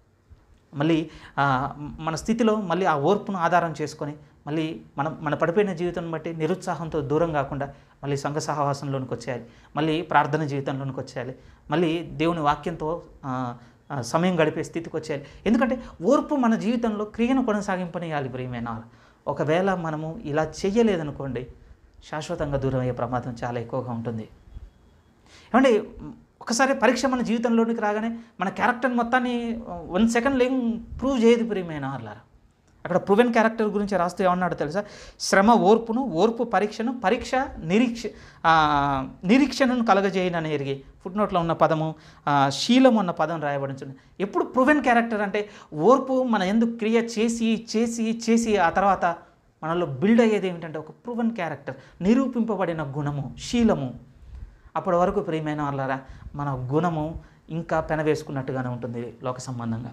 మళ్ళీ ఆ, మన స్థితిలో మళ్ళీ ఆ ఓర్పును ఆధారం చేసుకొని మళ్ళీ మనం మన పడిపోయిన జీవితం బట్టి నిరుత్సాహంతో దూరం కాకుండా మళ్ళీ సంఘ సహవాసంలోనికి వచ్చేయాలి మళ్ళీ ప్రార్థన జీవితంలోనికి వచ్చేయాలి మళ్ళీ దేవుని వాక్యంతో ఆ, ఆ, సమయం గడిపే స్థితికి వచ్చేయాలి ఎందుకంటే ఓర్పు మన జీవితంలో క్రియను కొనసాగింపనియాలి ప్రియమైన వారు. ఒకవేళ మనము ఇలా చెయ్యలేదనుకోండి శాశ్వతంగా దూరం అయ్యే ప్రమాదం చాలా ఎక్కువగా ఉంటుంది ఏమంటే ఒకసారి పరీక్ష మన జీవితంలోనికి రాగానే మన క్యారెక్టర్ మొత్తాన్ని వన్ సెకండ్లో ఏం ప్రూవ్ చేయదు ప్రియమైన వాళ్ళారా అక్కడ ప్రూవెన్ క్యారెక్టర్ గురించి రాస్తూ ఏమన్నాడో తెలుసా శ్రమ ఓర్పును ఓర్పు పరీక్షను పరీక్ష నిరీక్ష ఆ, నిరీక్షణను కలగజేయనని ఎరిగి ఫుట్ నోట్లో ఉన్న పదము ఆ, శీలం అన్న పదం రాయబడించింది ఎప్పుడు ప్రూవెన్ క్యారెక్టర్ అంటే ఓర్పు మన ఎందుకు క్రియ చేసి చేసి చేసి ఆ తర్వాత మనలో బిల్డ్ అయ్యేది ఏమిటంటే ఒక ప్రూవెన్ క్యారెక్టర్ నిరూపింపబడిన గుణము శీలము అప్పటి వరకు ప్రియమైన వాళ్ళారా మన గుణము ఇంకా పెనవేసుకున్నట్టుగానే ఉంటుంది లోక సంబంధంగా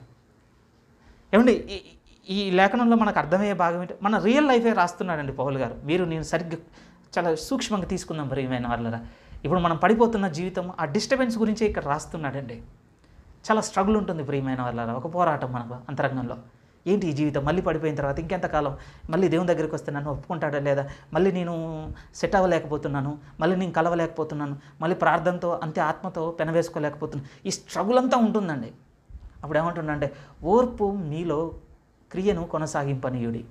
ఏమండి ఈ- ఈ లేఖనంలో మనకు అర్థమయ్యే భాగం ఏంటి మన రియల్ లైఫే రాస్తున్నాడండి పౌల్ గారు మీరు నేను సరిగ్గా చాలా సూక్ష్మంగా తీసుకుందాం ప్రియమైన వాళ్ళరా ఇప్పుడు మనం పడిపోతున్న జీవితం ఆ డిస్టర్బెన్స్ గురించే ఇక్కడ రాస్తున్నాడండి చాలా స్ట్రగుల్ ఉంటుంది ప్రియమైన వాళ్ళరా ఒక పోరాటం మనకు అంతరంగంలో ఏంటి ఈ జీవితం మళ్ళీ పడిపోయిన తర్వాత ఇంకెంతకాలం మళ్ళీ దేవుని దగ్గరికి వస్తే నన్ను ఒప్పుకుంటాడా లేదా మళ్ళీ నేను సెట్ అవ్వలేకపోతున్నాను మళ్ళీ నేను కలవలేకపోతున్నాను మళ్ళీ ప్రార్థనతో అంతే ఆత్మతో పెనవేసుకోలేకపోతున్నాను ఈ స్ట్రగుల్ అంతా ఉంటుందండి అప్పుడు ఏమంటుండంటే ఓర్పు మీలో క్రియను కొనసాగింపనీయుడి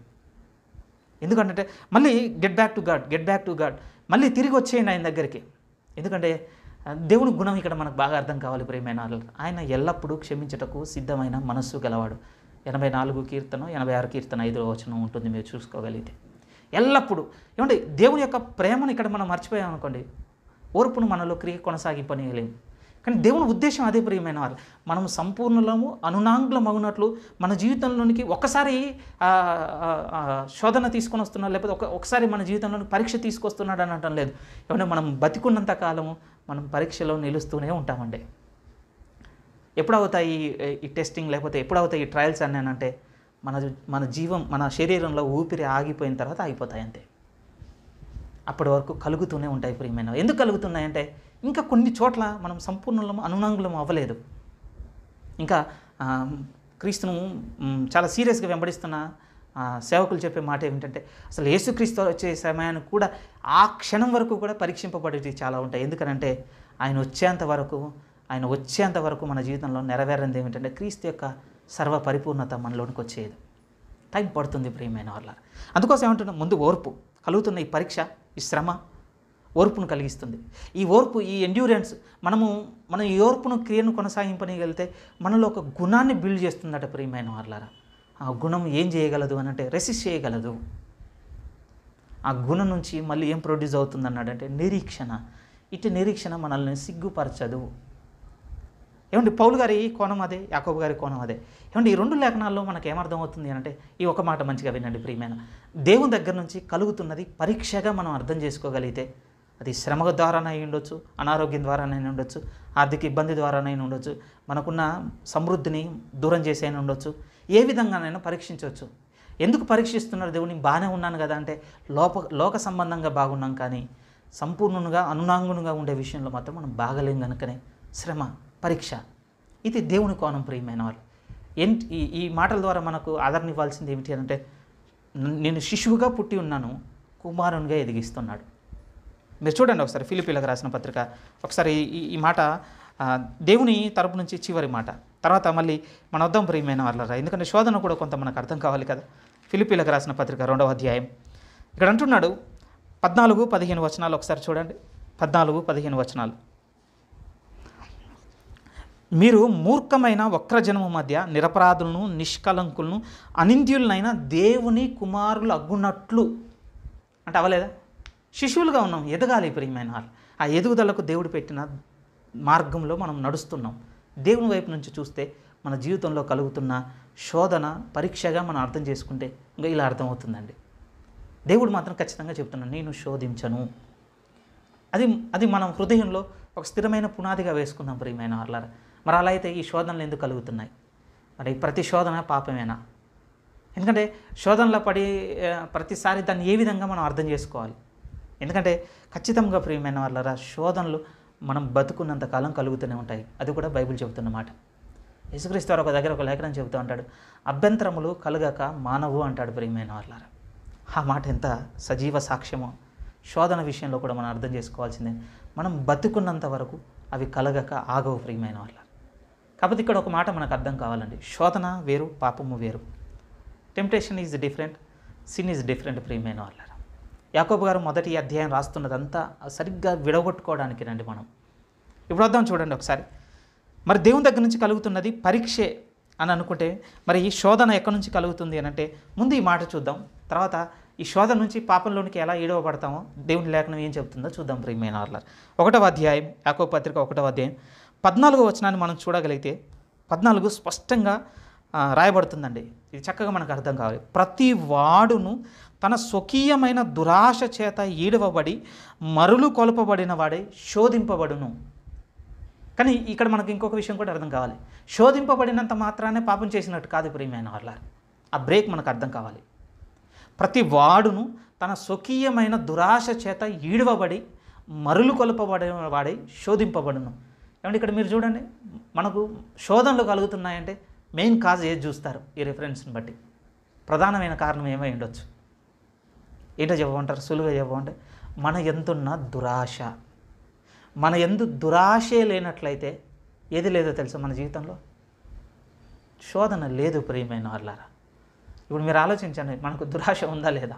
ఎందుకంటే మళ్ళీ get back to God get back to God మళ్ళీ తిరిగి వచ్చేయండి ఆయన దగ్గరికి ఎందుకంటే ఆ, దేవుని గుణం ఇక్కడ మనకు బాగా అర్థం కావాలి ప్రియమైన వాళ్ళు. ఆయన ఎల్లప్పుడూ క్షమించటకు సిద్ధమైన మనస్సు గలవాడు ఎనభై నాలుగు కీర్తన ఎనభై ఆరు కీర్తన ఐదో వచనం ఉంటుంది మీరు చూసుకోగలిగితే ఎల్లప్పుడూ ఏమంటే దేవుని యొక్క ప్రేమను ఇక్కడ మనం మర్చిపోయాం అనుకోండి ఓర్పును మనలో క్రియ కొనసాగింపనీయలేము కానీ దేవుని ఉద్దేశం అదే ప్రియమైన వారు మనం సంపూర్ణలము అనునాంగులం అవునట్లు మన జీవితంలోనికి ఒకసారి ఆ, ఆ, ఆ, శోధన తీసుకొని వస్తున్నాడు లేకపోతే ఒక ఒకసారి మన జీవితంలోని పరీక్ష తీసుకొస్తున్నాడు అని అనటం లేదు ఏమంటే మనం బతికున్నంత కాలము మనం పరీక్షలో నిలుస్తూనే ఉంటామండి ఎప్పుడు అవుతాయి ఈ- ఈ టెస్టింగ్ లేకపోతే ఎప్పుడు అవుతాయి ఈ ట్రయల్స్ అని అంటే మన మన జీవం మన శరీరంలో ఊపిరి ఆగిపోయిన తర్వాత ఆగిపోతాయి అంతే అప్పటి వరకు కలుగుతూనే ఉంటాయి ప్రియమైన ఎందుకు కలుగుతున్నాయంటే ఇంకా కొన్ని చోట్ల మనం సంపూర్ణలం అనునాంగులం అవ్వలేదు ఇంకా ఆ, క్రీస్తును మ్, చాలా సీరియస్గా వెంబడిస్తున్న ఆ, సేవకులు చెప్పే మాట ఏమిటంటే అసలు యేసుక్రీస్తు వచ్చే సమయానికి కూడా ఆ క్షణం వరకు కూడా పరీక్షింపబడేవి చాలా ఉంటాయి ఎందుకనంటే ఆయన వచ్చేంత వరకు ఆయన వచ్చేంత వరకు మన జీవితంలో నెరవేరింది ఏమిటంటే క్రీస్తు యొక్క సర్వ పరిపూర్ణత మనలోనికి వచ్చేది టైం పడుతుంది ప్రియమైన వాళ్ళ అందుకోసం ఏమంటున్నా ముందు ఓర్పు కలుగుతున్న ఈ పరీక్ష ఈ శ్రమ ఓర్పును కలిగిస్తుంది ఈ ఓర్పు ఈ ఎండ్యూరెన్స్ మనము మనం ఈ ఓర్పును క్రియను కొనసాగింపనగలిగితే మనలో ఒక గుణాన్ని బిల్డ్ చేస్తుందట ప్రియమైన వాళ్ళారా ఆ గుణం ఏం చేయగలదు అని అంటే రెసిస్ట్ చేయగలదు ఆ గుణం నుంచి మళ్ళీ ఏం ప్రొడ్యూస్ అవుతుంది అన్నాడంటే నిరీక్షణ ఇటు నిరీక్షణ మనల్ని సిగ్గుపరచదు ఏమండి పౌలు గారి కోణం అదే యాకోబు గారి కోణం అదే ఏమండి ఈ రెండు లేఖనాల్లో మనకు ఏమర్థం అవుతుంది అని అంటే ఈ ఒక మాట మంచిగా వినండి ప్రియమైన దేవుని దగ్గర నుంచి కలుగుతున్నది పరీక్షగా మనం అర్థం చేసుకోగలిగితే అది శ్రమ ద్వారానై ఉండొచ్చు అనారోగ్యం ద్వారానైనా ఉండొచ్చు ఆర్థిక ఇబ్బంది ద్వారానైనా ఉండొచ్చు మనకున్న సమృద్ధిని దూరం చేసైనా ఉండొచ్చు ఏ విధంగానైనా పరీక్షించవచ్చు ఎందుకు పరీక్షిస్తున్నారు దేవుని బాగానే ఉన్నాను కదా అంటే లోప లోక సంబంధంగా బాగున్నాం కానీ సంపూర్ణంగా అనునాంగునుగా ఉండే విషయంలో మాత్రం మనం బాగలేం కనుకనే శ్రమ పరీక్ష ఇది దేవుని కోణం ప్రియమైన వాళ్ళు ఏంటి ఈ ఈ మాటల ద్వారా మనకు ఆదరణ ఇవ్వాల్సింది ఏమిటి అంటే న- నేను శిశువుగా పుట్టి ఉన్నాను కుమారునిగా ఎదిగిస్తున్నాడు మీరు చూడండి ఒకసారి ఫిలిపీలకు రాసిన పత్రిక ఒకసారి ఈ ఈ మాట ఆ, దేవుని తరపు నుంచి చివరి మాట తర్వాత మళ్ళీ మన వద్దాం ప్రియమైన వాళ్ళరా ఎందుకంటే శోధన కూడా కొంత మనకు అర్థం కావాలి కదా ఫిలిపీలకు రాసిన పత్రిక రెండవ అధ్యాయం ఇక్కడ అంటున్నాడు పద్నాలుగు పదిహేను వచనాలు ఒకసారి చూడండి పద్నాలుగు పదిహేను వచనాలు మీరు మూర్ఖమైన వక్రజనము మధ్య నిరపరాధులను నిష్కలంకులను అనింద్యులనైన దేవుని కుమారులు అగ్గునట్లు అంటే అవలేదా శిశువులుగా ఉన్నాం ఎదగాలి ప్రియమైన వాళ్ళు ఆ ఎదుగుదలకు దేవుడు పెట్టిన మార్గంలో మనం నడుస్తున్నాం దేవుని వైపు నుంచి చూస్తే మన జీవితంలో కలుగుతున్న శోధన పరీక్షగా మనం అర్థం చేసుకుంటే ఇంకా ఇలా అర్థమవుతుందండి దేవుడు మాత్రం ఖచ్చితంగా చెప్తున్నాను నేను శోధించను అది అది మనం హృదయంలో ఒక స్థిరమైన పునాదిగా వేసుకుందాం ప్రియమైన వాళ్ళారా మరి అలా అయితే ఈ శోధనలు ఎందుకు కలుగుతున్నాయి మరి ప్రతి శోధన పాపమేనా ఎందుకంటే శోధనలో పడి ఆ, ప్రతిసారి దాన్ని ఏ విధంగా మనం అర్థం చేసుకోవాలి ఎందుకంటే ఖచ్చితంగా ప్రియమైన వాళ్ళరా శోధనలు మనం బతుకున్నంత కాలం కలుగుతూనే ఉంటాయి అది కూడా బైబిల్ చెబుతున్నమాట యేసుక్రీస్తు వారు ఒక దగ్గర ఒక లేఖనం చెబుతూ ఉంటాడు అభ్యంతరములు కలగక మానవు అంటాడు ప్రియమైన వాళ్ళారా ఆ మాట ఎంత సజీవ సాక్ష్యమో శోధన విషయంలో కూడా మనం అర్థం చేసుకోవాల్సిందే మనం బతుకున్నంత వరకు అవి కలగక ఆగవు ప్రియమైన వాళ్ళ కాకపోతే ఇక్కడ ఒక మాట మనకు అర్థం కావాలండి శోధన వేరు పాపము వేరు temptation is different sin is different ప్రియమైన వాళ్ళ యాకోబు గారు మొదటి అధ్యాయం రాస్తున్నదంతా సరిగ్గా విడగొట్టుకోవడానికి రండి మనం ఇప్పుడు వద్దాం చూడండి ఒకసారి మరి దేవుని దగ్గర నుంచి కలుగుతున్నది పరీక్షే అని అనుకుంటే మరి ఈ శోధన ఎక్కడి నుంచి కలుగుతుంది అని అంటే ముందు ఈ మాట చూద్దాం తర్వాత ఈ శోధన నుంచి పాపంలోనికి ఎలా ఈడవబడతామో దేవుని లేఖనం ఏం చెప్తుందో చూద్దాం ప్రియమైన వాళ్ళ ఒకటవ అధ్యాయం యాకో పత్రిక ఒకటవ అధ్యాయం పద్నాలుగో వచనాన్ని మనం చూడగలిగితే పద్నాలుగు స్పష్టంగా ఆ, రాయబడుతుందండి ఇది చక్కగా మనకు అర్థం కావాలి ప్రతి వాడును తన స్వకీయమైన దురాశ చేత ఈడవబడి మరులు కొలపబడిన వాడే శోధింపబడును కానీ ఇక్కడ మనకు ఇంకొక విషయం కూడా అర్థం కావాలి శోధింపబడినంత మాత్రానే పాపం చేసినట్టు కాదు ప్రియమైన వాళ్ళ ఆ బ్రేక్ మనకు అర్థం కావాలి ప్రతి వాడును తన స్వకీయమైన దురాశ చేత ఈడవబడి మరులు కొలపబడిన వాడై శోధింపబడును ఏమంటే ఇక్కడ మీరు చూడండి మనకు శోధనలు కలుగుతున్నాయంటే మెయిన్ కాజ్ ఏది చూస్తారు ఈ రిఫరెన్స్ని బట్టి ప్రధానమైన కారణం ఏమై ఉండొచ్చు ఏంటో చెప్పమంటారు సులువుగా చెప్పమంటే మన ఎంతున్న దురాశ మన ఎందు దురాశే లేనట్లయితే ఏది లేదో తెలుసా మన జీవితంలో శోధన లేదు ప్రియమైన వాళ్ళారా ఇప్పుడు మీరు ఆలోచించండి మనకు దురాశ ఉందా లేదా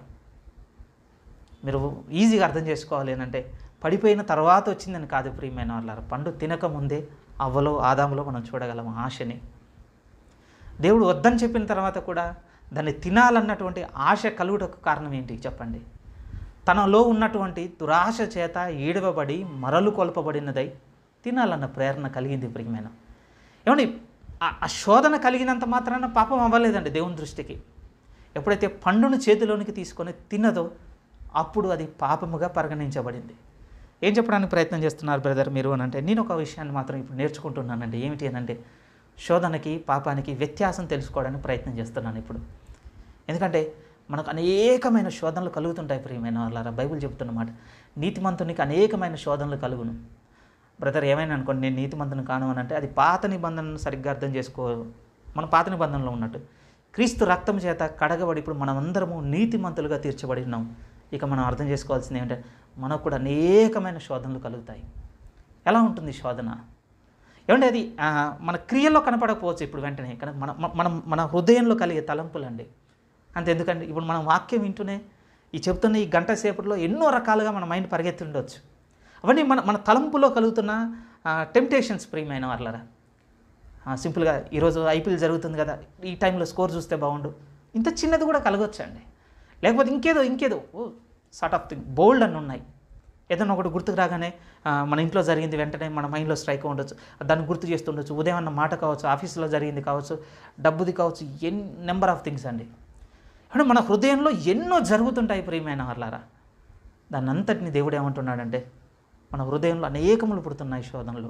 మీరు ఈజీగా అర్థం చేసుకోవాలి ఏంటంటే పడిపోయిన తర్వాత వచ్చిందని కాదు ప్రియమైన వాళ్ళారా పండు తినక ముందే అవ్వలో ఆదాములో మనం చూడగలం ఆశని దేవుడు వద్దని చెప్పిన తర్వాత కూడా దాన్ని తినాలన్నటువంటి ఆశ కలుగుటకు కారణం ఏంటి చెప్పండి తనలో ఉన్నటువంటి దురాశ చేత ఈడవబడి మరలు కొల్పబడినదై తినాలన్న ప్రేరణ కలిగింది ప్రియమైన ఏమండి ఆ- ఆ శోధన కలిగినంత మాత్రాన పాపం అవ్వలేదండి దేవుని దృష్టికి ఎప్పుడైతే పండును చేతిలోనికి తీసుకొని తిన్నదో అప్పుడు అది పాపముగా పరిగణించబడింది ఏం చెప్పడానికి ప్రయత్నం చేస్తున్నారు బ్రదర్ మీరు అని అంటే నేను ఒక విషయాన్ని మాత్రం ఇప్పుడు నేర్చుకుంటున్నానండి ఏమిటి అని అంటే శోధనకి పాపానికి వ్యత్యాసం తెలుసుకోవడానికి ప్రయత్నం చేస్తున్నాను ఇప్పుడు ఎందుకంటే మనకు అనేకమైన శోధనలు కలుగుతుంటాయి ప్రియమైన వాళ్ళారా బైబిల్ చెబుతున్నమాట నీతిమంతునికి అనేకమైన శోధనలు కలుగును బ్రదర్ ఏమైనా అనుకోండి నేను నీతిమంతుని కాను అని అంటే అది పాత నిబంధనను సరిగ్గా అర్థం చేసుకో మన పాత నిబంధనలో ఉన్నట్టు క్రీస్తు రక్తం చేత కడగబడి ఇప్పుడు మనమందరము నీతిమంతులుగా తీర్చబడి ఉన్నాం ఇక మనం అర్థం చేసుకోవాల్సింది ఏంటంటే మనకు కూడా అనేకమైన శోధనలు కలుగుతాయి ఎలా ఉంటుంది శోధన ఏమంటే అది ఆ, మన క్రియల్లో కనపడకపోవచ్చు ఇప్పుడు వెంటనే కానీ మన మన- మన మన హృదయంలో కలిగే తలంపులండి అంతే ఎందుకంటే ఇప్పుడు మనం వాక్యం వింటూనే ఈ చెప్తున్న ఈ గంట సేపట్లో ఎన్నో రకాలుగా మన మైండ్ పరిగెత్తి ఉండొచ్చు అవన్నీ మన మన తలంపులో కలుగుతున్న టెంప్టేషన్స్ ప్రియమైన వాళ్ళరా సింపుల్గా ఈరోజు ఐపీఎల్ జరుగుతుంది కదా ఈ టైంలో స్కోర్ చూస్తే బాగుండు ఇంత చిన్నది కూడా కలగొచ్చండి లేకపోతే ఇంకేదో ఇంకేదో ఓ సార్ట్ ఆఫ్ థింగ్ బోల్డ్ అని ఉన్నాయి ఏదైనా ఒకటి గుర్తుకు రాగానే ఆ, మన ఇంట్లో జరిగింది వెంటనే మన మైండ్లో స్ట్రైక్ ఉండొచ్చు దాన్ని గుర్తు చేస్తుండొచ్చు ఉదయం అన్న మాట కావచ్చు ఆఫీస్లో జరిగింది కావచ్చు డబ్బుది కావచ్చు ఎన్ నెంబర్ ఆఫ్ థింగ్స్ అండి అంటే మన హృదయంలో ఎన్నో జరుగుతుంటాయి ప్రియమైన వాళ్ళారా దాన్ని అంతటిని దేవుడు ఏమంటున్నాడంటే మన హృదయంలో అనేకములు పుడుతున్నాయి శోధనలు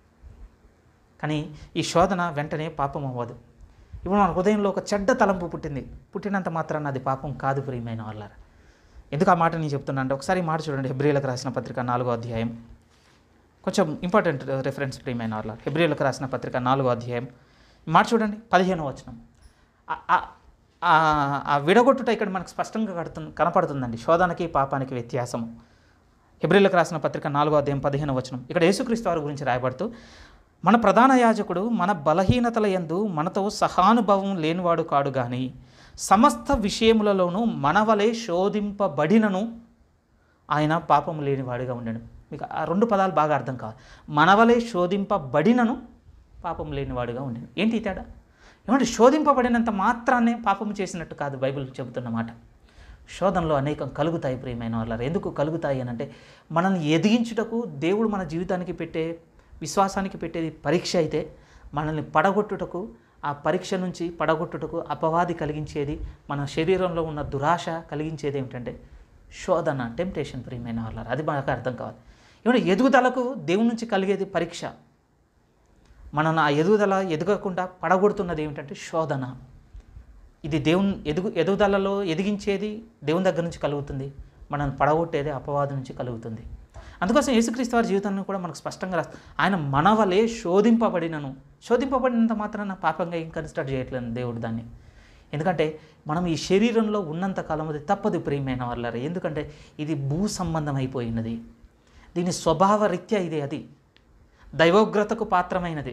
కానీ ఈ శోధన వెంటనే పాపం అవ్వదు ఇప్పుడు మన హృదయంలో ఒక చెడ్డ తలంపు పుట్టింది పుట్టినంత మాత్రాన అది పాపం కాదు ప్రియమైన వాళ్ళారా ఎందుకు ఆ మాట నేను చెప్తున్నా అంటే ఒకసారి ఈ మాట చూడండి హెబ్రిలకు రాసిన పత్రిక నాలుగో అధ్యాయం కొంచెం ఇంపార్టెంట్ రెఫరెన్స్ ప్రియమైన వాళ్ళ హెబ్రిలకు రాసిన పత్రిక నాలుగో అధ్యాయం ఈ మాట చూడండి పదిహేనో వచనం ఆ- ఆ- ఆ- ఆ విడగొట్టుట ఇక్కడ మనకు స్పష్టంగా కడుతు కనపడుతుందండి శోధనకి పాపానికి వ్యత్యాసము హెబ్రిలకు రాసిన పత్రిక నాలుగో అధ్యాయం పదిహేను వచనం ఇక్కడ యేసుక్రీస్తు వారి గురించి రాయబడుతూ మన ప్రధాన యాజకుడు మన బలహీనతల యందు మనతో సహానుభవం లేనివాడు కాడు గాని సమస్త విషయములలోనూ మనవలే శోధింపబడినను ఆయన పాపము లేనివాడిగా ఉండడు మీకు ఆ రెండు పదాలు బాగా అర్థం కావాలి మనవలే శోధింపబడినను పాపం లేనివాడుగా ఉండడు ఏంటి ఈ తేడా ఏమంటే శోధింపబడినంత మాత్రాన్నే పాపము చేసినట్టు కాదు బైబిల్ చెబుతున్నమాట శోధనలో అనేకం కలుగుతాయి ప్రియమైన వాళ్ళ ఎందుకు కలుగుతాయి అని అంటే మనల్ని ఎదిగించుటకు దేవుడు మన జీవితానికి పెట్టే విశ్వాసానికి పెట్టేది పరీక్ష అయితే మనల్ని పడగొట్టుటకు ఆ పరీక్ష నుంచి పడగొట్టుటకు అపవాది కలిగించేది మన శరీరంలో ఉన్న దురాశ కలిగించేది ఏమిటంటే శోధన టెంప్టేషన్ ప్రియమైన వాళ్ళ అది బాగా అర్థం కావాలి ఏమంటే ఎదుగుదలకు దేవుని నుంచి కలిగేది పరీక్ష మనల్ని ఆ ఎదుగుదల ఎదగకుండా పడగొడుతున్నది ఏమిటంటే శోధన ఇది దేవుని ఎదుగు ఎదుగుదలలో ఎదిగించేది దేవుని దగ్గర నుంచి కలుగుతుంది మనల్ని పడగొట్టేది అపవాదం నుంచి కలుగుతుంది అందుకోసం యేసుక్రీస్తు వారి జీవితాన్ని కూడా మనకు స్పష్టంగా రాస్తుంది ఆయన మనవలే శోధింపబడినను శోధింపబడినంత మాత్రాన పాపంగా ఏం కన్సిడర్ చేయట్లేదు దేవుడు దాన్ని ఎందుకంటే మనం ఈ శరీరంలో ఉన్నంత కాలం అది తప్పదు ప్రియమైన వాళ్ళారు ఎందుకంటే ఇది భూ సంబంధం అయిపోయినది దీని స్వభావ రీత్యా ఇది అది దైవోగ్రతకు పాత్రమైనది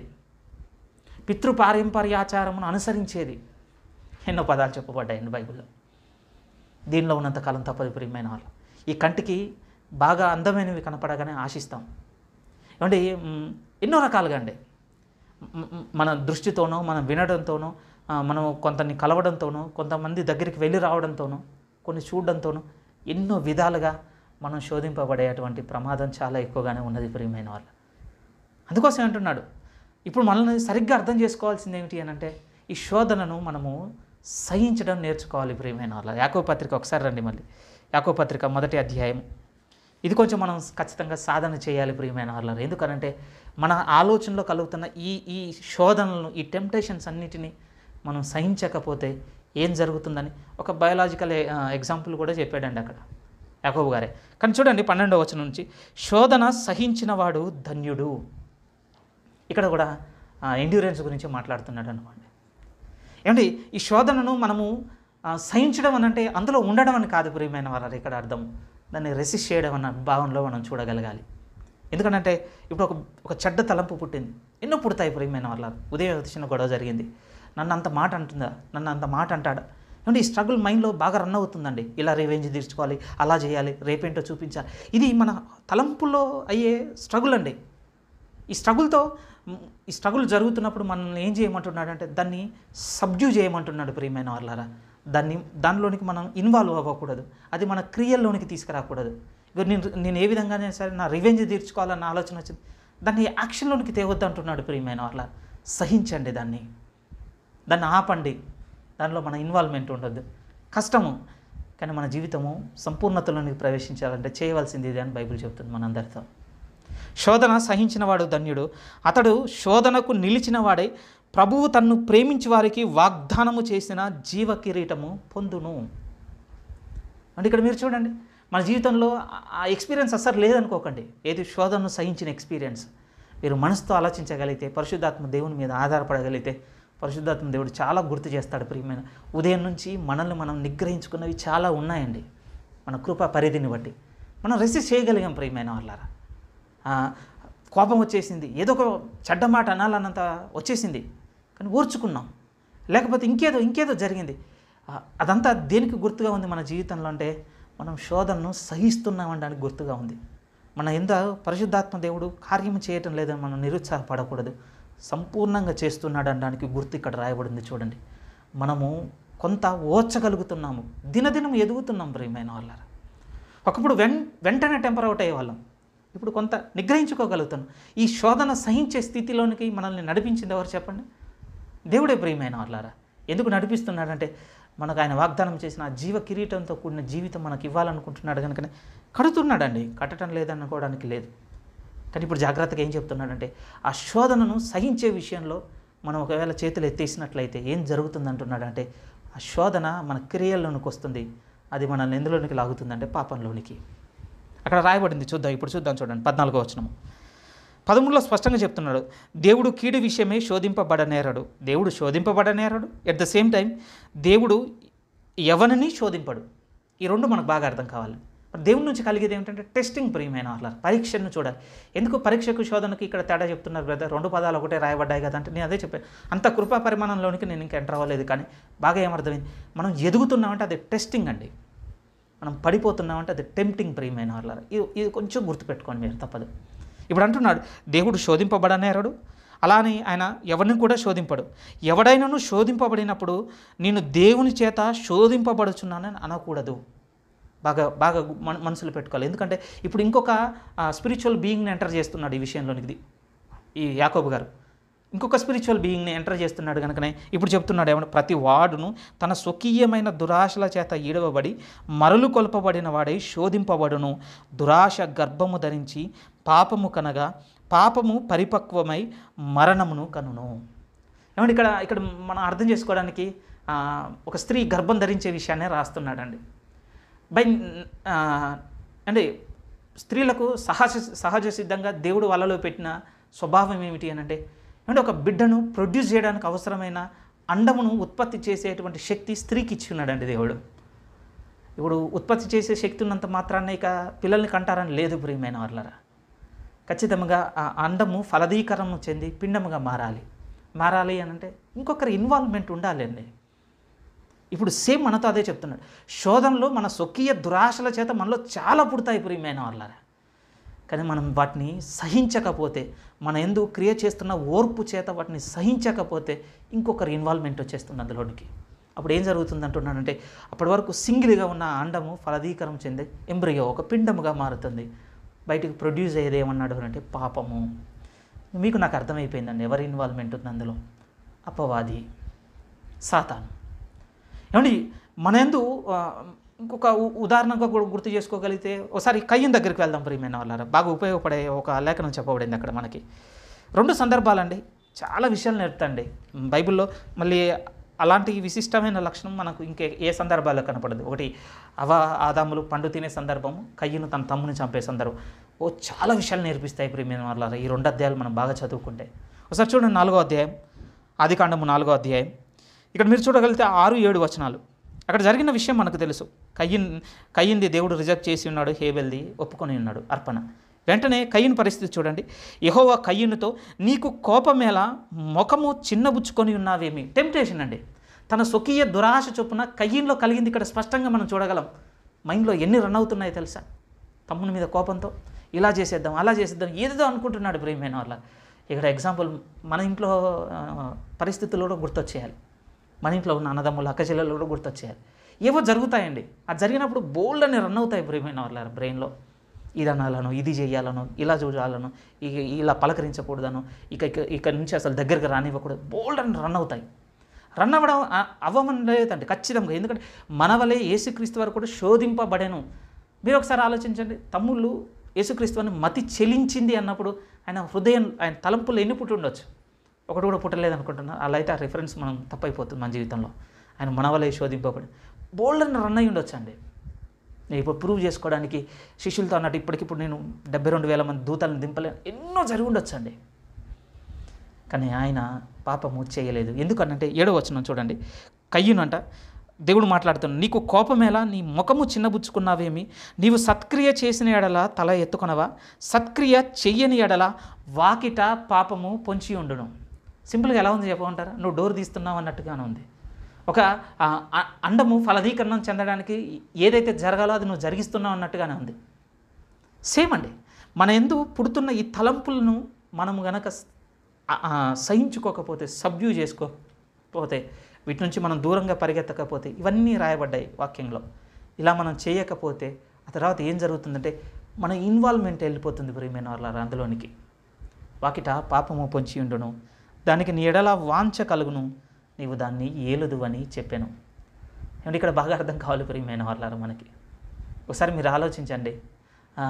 పితృపారంపర్యాచారమును అనుసరించేది ఎన్నో పదాలు చెప్పబడ్డాయండి బైబిల్లో దీనిలో ఉన్నంత కాలం తప్పదు ప్రియమైన వాళ్ళు ఈ కంటికి బాగా అందమైనవి కనపడగానే ఆశిస్తాం ఏమంటే మ్, ఎన్నో రకాలుగా అండి మ్, మ్, మన దృష్టితోనో మనం వినడంతోనో ఆ, మనం కొంతని కలవడంతోనో కొంతమంది దగ్గరికి వెళ్ళి రావడంతోనో కొన్ని చూడడంతోనో ఎన్నో విధాలుగా మనం శోధింపబడేటువంటి ప్రమాదం చాలా ఎక్కువగానే ఉన్నది ప్రియమైన వాళ్ళు అందుకోసం అంటున్నాడు ఇప్పుడు మనల్ని సరిగ్గా అర్థం చేసుకోవాల్సింది ఏమిటి అని అంటే ఈ శోధనను మనము సహించడం నేర్చుకోవాలి ప్రియమైన వాళ్ళ యాకో పత్రిక ఒకసారి రండి మళ్ళీ యాకో పత్రిక మొదటి అధ్యాయం ఇది కొంచెం మనం ఖచ్చితంగా సాధన చేయాలి ప్రియమైన వాళ్ళ ఎందుకనంటే మన ఆలోచనలో కలుగుతున్న ఈ ఈ శోధనలను ఈ టెంప్టేషన్స్ అన్నిటినీ మనం సహించకపోతే ఏం జరుగుతుందని ఒక బయోలాజికల్ ఎగ్జాంపుల్ కూడా చెప్పాడండి అక్కడ యాకోబు గారే కానీ చూడండి పన్నెండవ వచనం నుంచి శోధన సహించినవాడు ధన్యుడు ఇక్కడ కూడా ఎండ్యూరెన్స్ గురించి మాట్లాడుతున్నాడు అనుకోండి ఏమండి ఈ శోధనను మనము ఆ, సహించడం అని అంటే అందులో ఉండడం అని కాదు ప్రియమైన వారు ఇక్కడ అర్థం దాన్ని రెసిస్ట్ చేయడం అన్న భావనలో మనం చూడగలగాలి ఎందుకంటే ఇప్పుడు ఒక ఒక చెడ్డ తలంపు పుట్టింది ఎన్నో పుడతాయి ప్రియమైన వాళ్ళ ఉదయం చిన్న గొడవ జరిగింది నన్ను అంత మాట అంటుందా నన్ను అంత మాట అంటాడా ఏమంటే ఈ స్ట్రగుల్ మైండ్లో బాగా రన్ అవుతుందండి ఇలా రివెంజ్ తీర్చుకోవాలి అలా చేయాలి రేపేంటో చూపించాలి ఇది మన తలంపుల్లో అయ్యే స్ట్రగుల్ అండి ఈ స్ట్రగుల్తో మ్, ఈ స్ట్రగుల్ జరుగుతున్నప్పుడు మనల్ని ఏం చేయమంటున్నాడు అంటే దాన్ని సబ్డ్యూ చేయమంటున్నాడు ప్రియమైన వాళ్ళారా దాన్ని దానిలోనికి మనం ఇన్వాల్వ్ అవ్వకూడదు అది మన క్రియల్లోనికి తీసుకురాకూడదు ఇక నేను నేను ఏ విధంగానే సరే నా రివెంజ్ తీర్చుకోవాలన్న ఆలోచన వచ్చింది దాన్ని యాక్షన్లోనికి తేవద్దు అంటున్నాడు ప్రియమైన వాళ్ళ సహించండి దాన్ని దాన్ని ఆపండి దానిలో మన ఇన్వాల్వ్మెంట్ ఉండొద్దు కష్టము కానీ మన జీవితము సంపూర్ణతలోనికి ప్రవేశించాలంటే చేయవలసింది ఇది అని బైబిల్ చెప్తుంది మనందరితో శోధన సహించినవాడు ధన్యుడు అతడు శోధనకు నిలిచిన వాడే ప్రభువు తన్ను ప్రేమించి వారికి వాగ్దానము చేసిన జీవ కిరీటము పొందును అంటే ఇక్కడ మీరు చూడండి మన జీవితంలో ఆ- ఆ ఎక్స్పీరియన్స్ అసలు లేదనుకోకండి ఏది శోధనను సహించిన ఎక్స్పీరియన్స్ మీరు మనసుతో ఆలోచించగలిగితే పరిశుద్ధాత్మ దేవుని మీద ఆధారపడగలిగితే పరిశుద్ధాత్మ దేవుడు చాలా గుర్తు చేస్తాడు ప్రియమైన ఉదయం నుంచి మనల్ని మనం నిగ్రహించుకున్నవి చాలా ఉన్నాయండి మన కృప పరిధిని బట్టి మనం రెసిస్ట్ చేయగలిగాం ప్రియమైన వాళ్ళారా ఆ, కోపం వచ్చేసింది ఏదో ఒక చెడ్డ మాట అనాలన్నంత వచ్చేసింది కానీ ఓర్చుకున్నాం లేకపోతే ఇంకేదో ఇంకేదో జరిగింది ఆ, అదంతా దేనికి గుర్తుగా ఉంది మన జీవితంలో అంటే మనం శోధనను సహిస్తున్నాం అనడానికి గుర్తుగా ఉంది మన ఎంత పరిశుద్ధాత్మ దేవుడు కార్యం చేయటం లేదని మనం నిరుత్సాహపడకూడదు సంపూర్ణంగా చేస్తున్నాడు అనడానికి గుర్తు ఇక్కడ రాయబడింది చూడండి మనము కొంత ఓర్చగలుగుతున్నాము దినదినం ఎదుగుతున్నాం ప్రియమైన వాళ్ళారా ఒకప్పుడు వెన్ వెంటనే టెంపర్ అవుట్ అయ్యేవాళ్ళం ఇప్పుడు కొంత నిగ్రహించుకోగలుగుతాం ఈ శోధన సహించే స్థితిలోనికి మనల్ని నడిపించింది ఎవరు చెప్పండి దేవుడే ప్రియమైన వాళ్ళారా ఎందుకు నడిపిస్తున్నాడంటే మనకు ఆయన వాగ్దానం చేసిన ఆ జీవ కిరీటంతో కూడిన జీవితం మనకి ఇవ్వాలనుకుంటున్నాడు కనుకనే కడుతున్నాడండి కట్టడం లేదనుకోవడానికి లేదు కానీ ఇప్పుడు జాగ్రత్తగా ఏం చెప్తున్నాడంటే ఆ శోధనను సహించే విషయంలో మనం ఒకవేళ చేతులు ఎత్తేసినట్లయితే ఏం జరుగుతుంది అంటున్నాడంటే ఆ శోధన మన క్రియల్లోనికి వస్తుంది అది మనల్ని ఎందులోనికి లాగుతుందంటే పాపంలోనికి అక్కడ రాయబడింది చూద్దాం ఇప్పుడు చూద్దాం చూడండి పద్నాలుగో వచనము పదమూడులో స్పష్టంగా చెప్తున్నాడు దేవుడు కీడు విషయమే శోధింపబడనేరడు దేవుడు శోధింపబడనేరడు ఎట్ ద సేమ్ టైం దేవుడు ఎవరిని శోధింపడు ఈ రెండు మనకు బాగా అర్థం కావాలి మరి దేవుడి నుంచి కలిగేది ఏమిటంటే టెస్టింగ్ ప్రియమైన వాళ్ళ పరీక్షను చూడాలి ఎందుకు పరీక్షకు శోధనకి ఇక్కడ తేడా చెప్తున్నారు బ్రదర్ రెండు పదాలు ఒకటే రాయబడ్డాయి కదా అంటే నేను అదే చెప్పాను అంత కృపా పరిమాణంలోనికి నేను ఇంకా ఎంటర్ అవ్వలేదు కానీ బాగా ఏమర్థమైంది మనం ఎదుగుతున్నామంటే అది టెస్టింగ్ అండి మనం పడిపోతున్నామంటే అది టెంప్టింగ్ ప్రియమైన వాళ్ళ ఇది ఇది కొంచెం గుర్తుపెట్టుకోండి మీరు తప్పదు ఇప్పుడు అంటున్నాడు దేవుడు శోధింపబడనేరడు అలానే ఆయన ఎవరిని కూడా శోధింపడు ఎవడైనాను శోధింపబడినప్పుడు నేను దేవుని చేత శోధింపబడుచున్నానని అనకూడదు బాగా బాగా మన మనసులో పెట్టుకోవాలి ఎందుకంటే ఇప్పుడు ఇంకొక స్పిరిచువల్ బీయింగ్ని ఎంటర్ చేస్తున్నాడు ఈ విషయంలోనికి ఇది ఈ యాకోబు గారు ఇంకొక స్పిరిచువల్ బీయింగ్ని ఎంటర్ చేస్తున్నాడు కనుకనే ఇప్పుడు చెప్తున్నాడు ఏమన్నా ప్రతి వాడును తన స్వకీయమైన దురాశల చేత ఈడవబడి మరలు కొల్పబడిన వాడై శోధింపబడును దురాశ గర్భము ధరించి పాపము కనగా పాపము పరిపక్వమై మరణమును కనును ఏమంటే ఇక్కడ ఇక్కడ మనం అర్థం చేసుకోవడానికి ఆ, ఒక స్త్రీ గర్భం ధరించే విషయాన్ని రాస్తున్నాడండి బై ఆ, అంటే స్త్రీలకు సహజ సహజ సిద్ధంగా దేవుడు వాళ్ళలో పెట్టిన స్వభావం ఏమిటి అని అంటే అంటే ఒక బిడ్డను ప్రొడ్యూస్ చేయడానికి అవసరమైన అండమును ఉత్పత్తి చేసేటువంటి శక్తి స్త్రీకి ఇచ్చి ఉన్నాడండి దేవుడు ఇప్పుడు ఉత్పత్తి చేసే శక్తి ఉన్నంత మాత్రాన్ని ఇక పిల్లల్ని కంటారని లేదు ప్రియమైన వాళ్ళరా ఖచ్చితంగా ఆ అండము ఫలదీకరణం చెంది పిండముగా మారాలి మారాలి అని అంటే ఇంకొకరి ఇన్వాల్వ్మెంట్ ఉండాలి అండి ఇప్పుడు సేమ్ మనతో అదే చెప్తున్నాడు శోధనలో మన స్వకీయ దురాశల చేత మనలో చాలా పుడతాయి ప్రియమైన వాళ్ళరా కానీ మనం వాటిని సహించకపోతే మన ఎందు క్రియ చేస్తున్న ఓర్పు చేత వాటిని సహించకపోతే ఇంకొకరి ఇన్వాల్వ్మెంట్ వచ్చేస్తుంది అందులోనికి అప్పుడు ఏం జరుగుతుంది అంటున్నానంటే అప్పటి వరకు సింగిల్గా ఉన్న ఆ అండము ఫలదీకరం చెంది ఎంబ్రియో ఒక పిండముగా మారుతుంది బయటికి ప్రొడ్యూస్ అయ్యేది ఏమన్నాడు అంటే పాపము మీకు నాకు అర్థమైపోయిందండి ఎవరి ఇన్వాల్వ్మెంట్ ఉంది అందులో అపవాది సాతాను ఏమండి మన ఎందు ఆ, ఇంకొక ఉ- ఉదాహరణగా కూడా గుర్తు చేసుకోగలిగితే ఒకసారి కయ్యం దగ్గరికి వెళ్దాం ప్రియమైన వాళ్ళారా బాగా ఉపయోగపడే ఒక లేఖనం చెప్పబడింది అక్కడ మనకి రెండు సందర్భాలండి చాలా విషయాలు నేర్పుతండి బైబిల్లో మళ్ళీ అలాంటి విశిష్టమైన లక్షణం మనకు ఇంకే ఏ సందర్భాల్లో కనపడదు ఒకటి అవ ఆదాములు పండు తినే సందర్భము కయ్యను తన తమ్ముని చంపే సందర్భం ఓ చాలా విషయాలు నేర్పిస్తాయి ప్రియమైన వాళ్ళారా ఈ రెండు అధ్యాయాలు మనం బాగా చదువుకుంటే ఒకసారి చూడండి నాలుగో అధ్యాయం ఆదికాండము నాలుగో అధ్యాయం ఇక్కడ మీరు చూడగలిగితే ఆరు ఏడు వచనాలు అక్కడ జరిగిన విషయం మనకు తెలుసు కయ్యిన్ కయ్యింది దేవుడు రిజెక్ట్ చేసి ఉన్నాడు హేబెల్ది ఒప్పుకొని ఉన్నాడు అర్పణ వెంటనే కయ్యిన్ పరిస్థితి చూడండి యెహోవా కయ్యినుతో నీకు కోపమేలా ముఖము చిన్నబుచ్చుకొని ఉన్నావేమి టెంప్టేషన్ అండి తన స్వకీయ దురాశ చొప్పున కయ్యిన్లో కలిగింది ఇక్కడ స్పష్టంగా మనం చూడగలం మైండ్లో ఎన్ని రన్ అవుతున్నాయో తెలుసా తమ్ముని మీద కోపంతో ఇలా చేసేద్దాం అలా చేసేద్దాం ఏదేదో అనుకుంటున్నాడు ప్రియమైన వాళ్ళ ఇక్కడ ఎగ్జాంపుల్ మన ఇంట్లో ఆ, పరిస్థితులు కూడా గుర్తొచ్చేయాలి మన ఇంట్లో ఉన్న అన్నదమ్ములు అక్కచెల్లెలు కూడా గుర్తొచ్చేయాలి ఏవో జరుగుతాయండి అది జరిగినప్పుడు బోల్డ్ అని రన్ అవుతాయి ప్రియమైన వాళ్ళ బ్రెయిన్లో ఇది అనాలను ఇది చేయాలను ఇలా చూడాలను ఇక ఇలా పలకరించకూడదను ఇక ఇక ఇక్కడ నుంచి అసలు దగ్గరికి రానివ్వకూడదు బోల్డ్ అని రన్ అవుతాయి రన్ అవ్వడం అ- అవ్వమని లేదండి ఖచ్చితంగా ఎందుకంటే మన వలే యేసుక్రీస్తు వారు కూడా శోధింపబడేను మీరు ఒకసారి ఆలోచించండి తమ్ముళ్ళు యేసుక్రీస్తు వారిని మతి చెలించింది అన్నప్పుడు ఆయన హృదయం ఆయన తలంపులు ఎన్ని పుట్టి ఉండొచ్చు ఒకటి కూడా పుట్టలేదు అనుకుంటున్నా అలా అయితే ఆ రిఫరెన్స్ మనం తప్పైపోతుంది మన జీవితంలో ఆయన మన వలే శోధింపబడి బోల్డ్ అని రన్ అయి ఉండొచ్చు అండి నేను ఇప్పుడు ప్రూవ్ చేసుకోవడానికి శిష్యులతో అన్నట్టు ఇప్పటికిప్పుడు నేను డెబ్బై రెండు వేల మంది దూతలను దింపలేను ఎన్నో జరిగి ఉండొచ్చు అండి కానీ ఆయన పాపము చేయలేదు ఎందుకనంటే ఏడో వచనం చూడండి కయ్యునంట దేవుడు మాట్లాడుతున్నాడు నీకు కోపమేలా నీ ముఖము చిన్నబుచ్చుకున్నావేమి నీవు సత్క్రియ చేసిన ఎడల తల ఎత్తుకొనవా సత్క్రియ చెయ్యని ఎడల వాకిట పాపము పొంచి ఉండును సింపుల్గా ఎలా ఉంది చెప్పమంటారా నువ్వు డోర్ తీస్తున్నావు అన్నట్టుగానే ఉంది ఒక ఆ, ఆ, అండము ఫలదీకరణం చెందడానికి ఏదైతే జరగాలో అది నువ్వు జరిగిస్తున్నావు అన్నట్టుగానే ఉంది సేమ్ అండి మన ఎందు పుడుతున్న ఈ తలంపులను మనము గనక స- ఆ- ఆ సహించుకోకపోతే సబ్డ్యూ చేసుకోకపోతే వీటి నుంచి మనం దూరంగా పరిగెత్తకపోతే ఇవన్నీ రాయబడ్డాయి వాక్యంలో ఇలా మనం చేయకపోతే ఆ తర్వాత ఏం జరుగుతుందంటే మన ఇన్వాల్వ్మెంట్ వెళ్ళిపోతుంది ప్రియమైన వాళ్ళ అందులోనికి వాకిట పాపము పొంచి ఉండును దానికి నీ ఎడల వాంఛ కలుగును నీవు దాన్ని ఏలుదు అని చెప్పాను ఏమంటే ఇక్కడ బాగా అర్థం కావాలి ప్రియమైన వాళ్ళారా మనకి ఒకసారి మీరు ఆలోచించండి ఆ,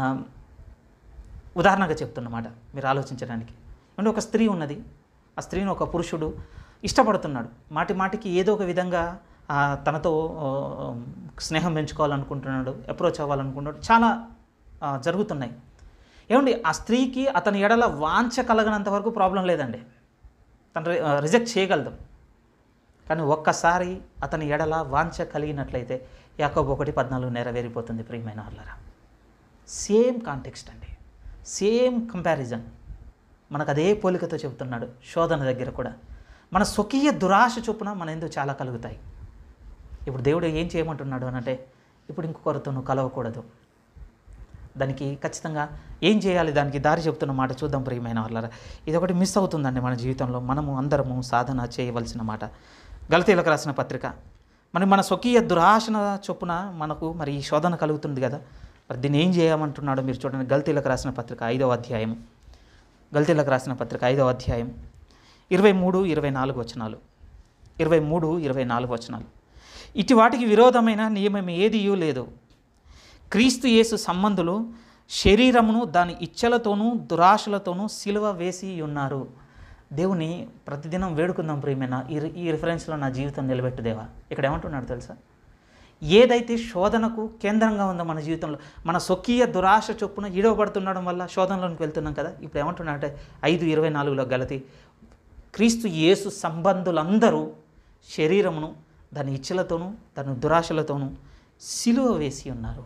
ఉదాహరణగా చెప్తున్నమాట మీరు ఆలోచించడానికి అంటే ఒక స్త్రీ ఉన్నది ఆ స్త్రీని ఒక పురుషుడు ఇష్టపడుతున్నాడు మాటి మాటికి ఏదో ఒక విధంగా ఆ, తనతో ఆ, స్నేహం పెంచుకోవాలనుకుంటున్నాడు అప్రోచ్ అవ్వాలనుకుంటున్నాడు చాలా ఆ, జరుగుతున్నాయి ఏమండి ఆ స్త్రీకి అతని ఎడల వాంఛ కలగనంత వరకు ప్రాబ్లం లేదండి తను రి- రిజెక్ట్ చేయగలదు కానీ ఒక్కసారి అతని ఎడల వాంఛ కలిగినట్లయితే యాకోబు ఒకటి పద్నాలుగు నెరవేరిపోతుంది ప్రియమైన వాళ్ళరా సేమ్ కాంటెక్స్ట్ అండి సేమ్ కంపారిజన్ మనకు అదే పోలికతో చెబుతున్నాడు శోధన దగ్గర కూడా మన స్వకీయ దురాశ చొప్పున మన ఎందుకు చాలా కలుగుతాయి ఇప్పుడు దేవుడు ఏం చేయమంటున్నాడు అని అంటే ఇప్పుడు ఇంకొకరితో నువ్వు కలవకూడదు దానికి ఖచ్చితంగా ఏం చేయాలి దానికి దారి చెప్తున్న మాట చూద్దాం ప్రియమైన వాళ్ళరా ఇది ఒకటి మిస్ అవుతుందండి మన జీవితంలో మనము అందరము సాధన చేయవలసిన మాట గలతీలకు రాసిన పత్రిక మరి మన స్వకీయ దురాశన చొప్పున మనకు మరి ఈ శోధన కలుగుతుంది కదా మరి దీన్ని ఏం చేయమంటున్నాడో మీరు చూడండి గలతీలకు రాసిన పత్రిక ఐదవ అధ్యాయం గలతీలకు రాసిన పత్రిక ఐదవ అధ్యాయం ఇరవై మూడు ఇరవై నాలుగు వచనాలు ఇరవై మూడు ఇరవై నాలుగు వచనాలు ఇటు వాటికి విరోధమైన నియమం ఏదియూ లేదు క్రీస్తు యేసు సంబంధులు శరీరమును దాని ఇచ్చలతోనూ దురాశలతోనూ సిలువ వేసి ఉన్నారు దేవుని ప్రతిదినం వేడుకుందాం ప్రియమైన ఈ ఈ రిఫరెన్స్లో నా జీవితం నిలబెట్టు దేవా ఇక్కడ ఏమంటున్నాడు తెలుసా ఏదైతే శోధనకు కేంద్రంగా ఉందో మన జీవితంలో మన స్వకీయ దురాశ చొప్పున ఈడవబడుతుండడం వల్ల శోధనలోకి వెళ్తున్నాం కదా ఇప్పుడు ఏమంటున్నాడంటే ఐదు ఇరవై నాలుగులో గలతి క్రీస్తు యేసు సంబంధులందరూ శరీరమును దాని ఇచ్చలతోనూ దాని దురాశలతోనూ సిలువ వేసి ఉన్నారు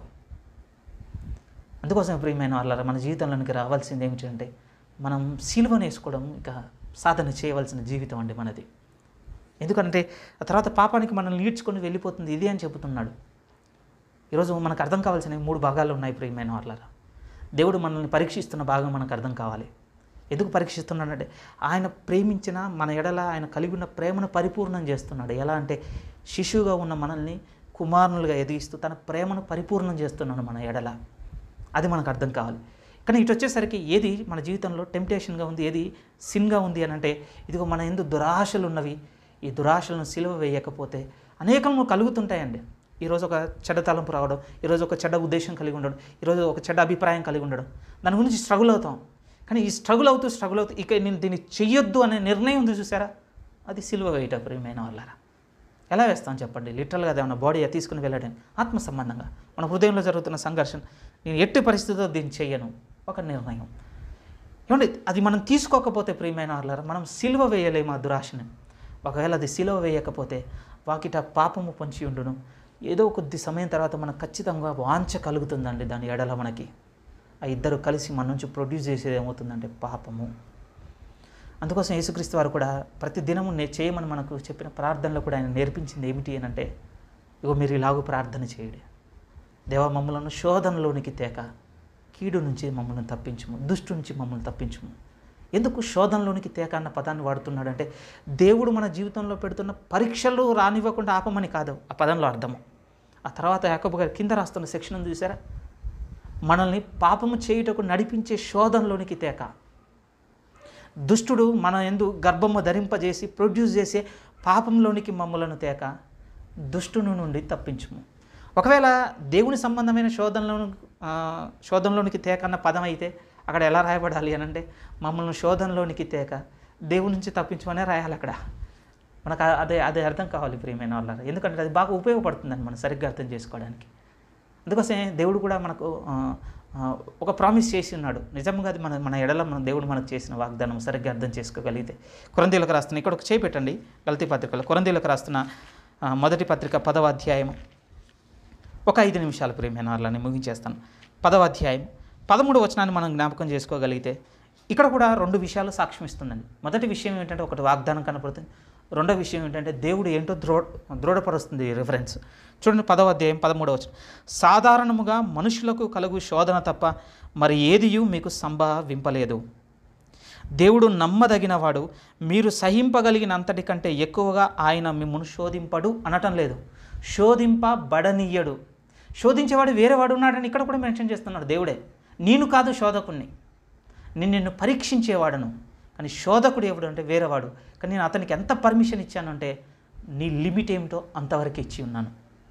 అందుకోసం ప్రియమైన వాళ్ళ మన జీవితంలోనికి రావాల్సింది ఏమిటంటే మనం సిలువను వేసుకోవడం ఇక సాధన చేయవలసిన జీవితం అండి మనది ఎందుకంటే ఆ తర్వాత పాపానికి మనల్ని ఈడ్చుకొని వెళ్ళిపోతుంది ఇది అని చెబుతున్నాడు ఈరోజు మనకు అర్థం కావాల్సిన మూడు భాగాలు ఉన్నాయి ప్రియమైన వాళ్ళరా దేవుడు మనల్ని పరీక్షిస్తున్న భాగం మనకు అర్థం కావాలి ఎందుకు పరీక్షిస్తున్నాడంటే ఆయన ప్రేమించిన మన ఎడల ఆయన కలిగి ఉన్న ప్రేమను పరిపూర్ణం చేస్తున్నాడు ఎలా అంటే శిశువుగా ఉన్న మనల్ని కుమారులుగా ఎదిగిస్తూ తన ప్రేమను పరిపూర్ణం చేస్తున్నాడు మన ఎడల అది మనకు అర్థం కావాలి కానీ ఇటు వచ్చేసరికి ఏది మన జీవితంలో టెంప్టేషన్గా ఉంది ఏది సిన్గా ఉంది అని అంటే ఇదిగో మన ఎందు దురాశలు ఉన్నవి ఈ దురాశలను సిలువ వేయకపోతే అనేకము కలుగుతుంటాయండి ఈరోజు ఒక చెడ్డ తలంపు రావడం ఈరోజు ఒక చెడ్డ ఉద్దేశం కలిగి ఉండడం ఈరోజు ఒక చెడ్డ అభిప్రాయం కలిగి ఉండడం దాని గురించి స్ట్రగుల్ అవుతాం కానీ ఈ స్ట్రగుల్ అవుతూ స్ట్రగుల్ అవుతూ ఇక నేను దీన్ని చెయ్యొద్దు అనే నిర్ణయం ఉంది చూసారా అది సిలువ వేయట ప్రియమైన వాళ్ళారా ఎలా వేస్తాం చెప్పండి లిటరల్గా అది ఏమన్నా బాడీ తీసుకుని వెళ్ళడం ఆత్మ సంబంధంగా మన హృదయంలో జరుగుతున్న సంఘర్షణ నేను ఎట్టి పరిస్థితిలో దీన్ని చెయ్యను ఒక నిర్ణయం ఏమండి అది మనం తీసుకోకపోతే ప్రియమైన వాళ్ళారా మనం సిలువ వేయలేము ఆ దురాశని ఒకవేళ అది సిలువ వేయకపోతే వాకిట పాపము పొంచి ఉండును ఏదో కొద్ది సమయం తర్వాత మనకు ఖచ్చితంగా వాంఛ కలుగుతుందండి దాని ఎడల మనకి ఆ ఇద్దరు కలిసి మన నుంచి ప్రొడ్యూస్ చేసేది ఏమవుతుందంటే పాపము అందుకోసం యేసుక్రీస్తు వారు కూడా ప్రతి దినము నే చేయమని మనకు చెప్పిన ప్రార్థనలో కూడా ఆయన నేర్పించింది ఏమిటి అని అంటే ఇగో మీరు ఇలాగూ ప్రార్థన చేయడు దేవ మమ్మలను శోధనలోనికి తేక కీడు నుంచి మమ్మల్ని తప్పించుము దుష్టు నుంచి మమ్మల్ని తప్పించుము ఎందుకు శోధనలోనికి తేక అన్న పదాన్ని వాడుతున్నాడంటే దేవుడు మన జీవితంలో పెడుతున్న పరీక్షలు రానివ్వకుండా ఆపమని కాదు ఆ పదంలో అర్థము ఆ తర్వాత యాకబు గారు కింద రాస్తున్న సెక్షన్ ఉంది చూసారా మనల్ని పాపము చేయుటకు నడిపించే శోధనలోనికి తేక దుష్టుడు మన ఎందు గర్భము ధరింపజేసి ప్రొడ్యూస్ చేసే పాపంలోనికి మమ్ములను తేక దుష్టుని నుండి తప్పించుము ఒకవేళ దేవుని సంబంధమైన శోధనలో శోధనలోనికి తేక అన్న పదం అయితే అక్కడ ఎలా రాయబడాలి అని అంటే మమ్మల్ని శోధనలోనికి తేక దేవుని నుంచి తప్పించమనే రాయాలి అక్కడ మనకు ఆ- అదే అదే అర్థం కావాలి ప్రియమైన వాళ్ళ ఎందుకంటే అది బాగా ఉపయోగపడుతుందని మనం సరిగ్గా అర్థం చేసుకోవడానికి అందుకోసమే దేవుడు కూడా మనకు ఆ, ఆ, ఒక ప్రామిస్ చేసి ఉన్నాడు నిజంగా అది మన మన ఎడల మన దేవుడు మనకు చేసిన వాగ్దానం సరిగ్గా అర్థం చేసుకోగలిగితే కొరందీలకు రాస్తున్న ఇక్కడ ఒక చేయి పెట్టండి గలతీ పత్రికలో కొరందీలకు రాస్తున్న ఆ, మొదటి పత్రిక పదవ అధ్యాయం ఒక ఐదు నిమిషాలు ప్రియమైన వాళ్ళని ముగించేస్తాను పదవ అధ్యాయం పదమూడు వచనాన్ని మనం జ్ఞాపకం చేసుకోగలిగితే ఇక్కడ కూడా రెండు విషయాలు సాక్ష్యం ఇస్తుందండి మొదటి విషయం ఏంటంటే ఒకటి వాగ్దానం కనపడుతుంది రెండో విషయం ఏంటంటే దేవుడు ఏంటో ద్రో దృఢపరుస్తుంది ఈ రిఫరెన్స్ చూడండి పదవ అధ్యాయం పదమూడవ వచనం సాధారణముగా మనుషులకు కలుగు శోధన తప్ప మరి ఏదియు మీకు సంభవింపలేదు దేవుడు నమ్మదగినవాడు మీరు సహింపగలిగినంతటి కంటే ఎక్కువగా ఆయన మిమ్మల్ని శోధింపడు అనటం లేదు శోధింపబడనీయడు శోధించేవాడు వేరేవాడు ఉన్నాడని ఇక్కడ కూడా మెన్షన్ చేస్తున్నాడు దేవుడే నేను కాదు శోధకుణ్ణి నేను నిన్ను పరీక్షించేవాడను కానీ శోధకుడు ఎవడు అంటే వేరేవాడు కానీ నేను అతనికి ఎంత పర్మిషన్ ఇచ్చానంటే నీ లిమిట్ ఏమిటో అంతవరకు ఇచ్చి ఉన్నాను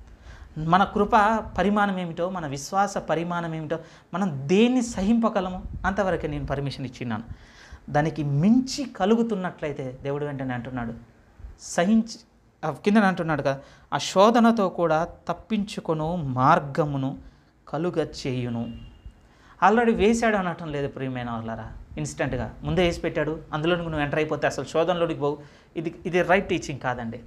మన కృప పరిమాణం ఏమిటో మన విశ్వాస పరిమాణం ఏమిటో మనం దేన్ని సహింపగలము అంతవరకే నేను పర్మిషన్ ఇచ్చిన్నాను దానికి మించి కలుగుతున్నట్లయితే దేవుడు వెంటనే అంటున్నాడు సహించి ఆ కింద అంటున్నాడు కదా ఆ శోధనతో కూడా తప్పించుకొను మార్గమును కలుగ చేయును ఆల్రెడీ వేశాడు అనటం లేదు ప్రియమైన వాళ్ళరా ఇన్స్టెంట్గా ముందే వేసి పెట్టాడు అందులోనికి నువ్వు ఎంటర్ అయిపోతే అసలు శోధనలోనికి పోవు ఇది ఇది రైట్ టీచింగ్ కాదండి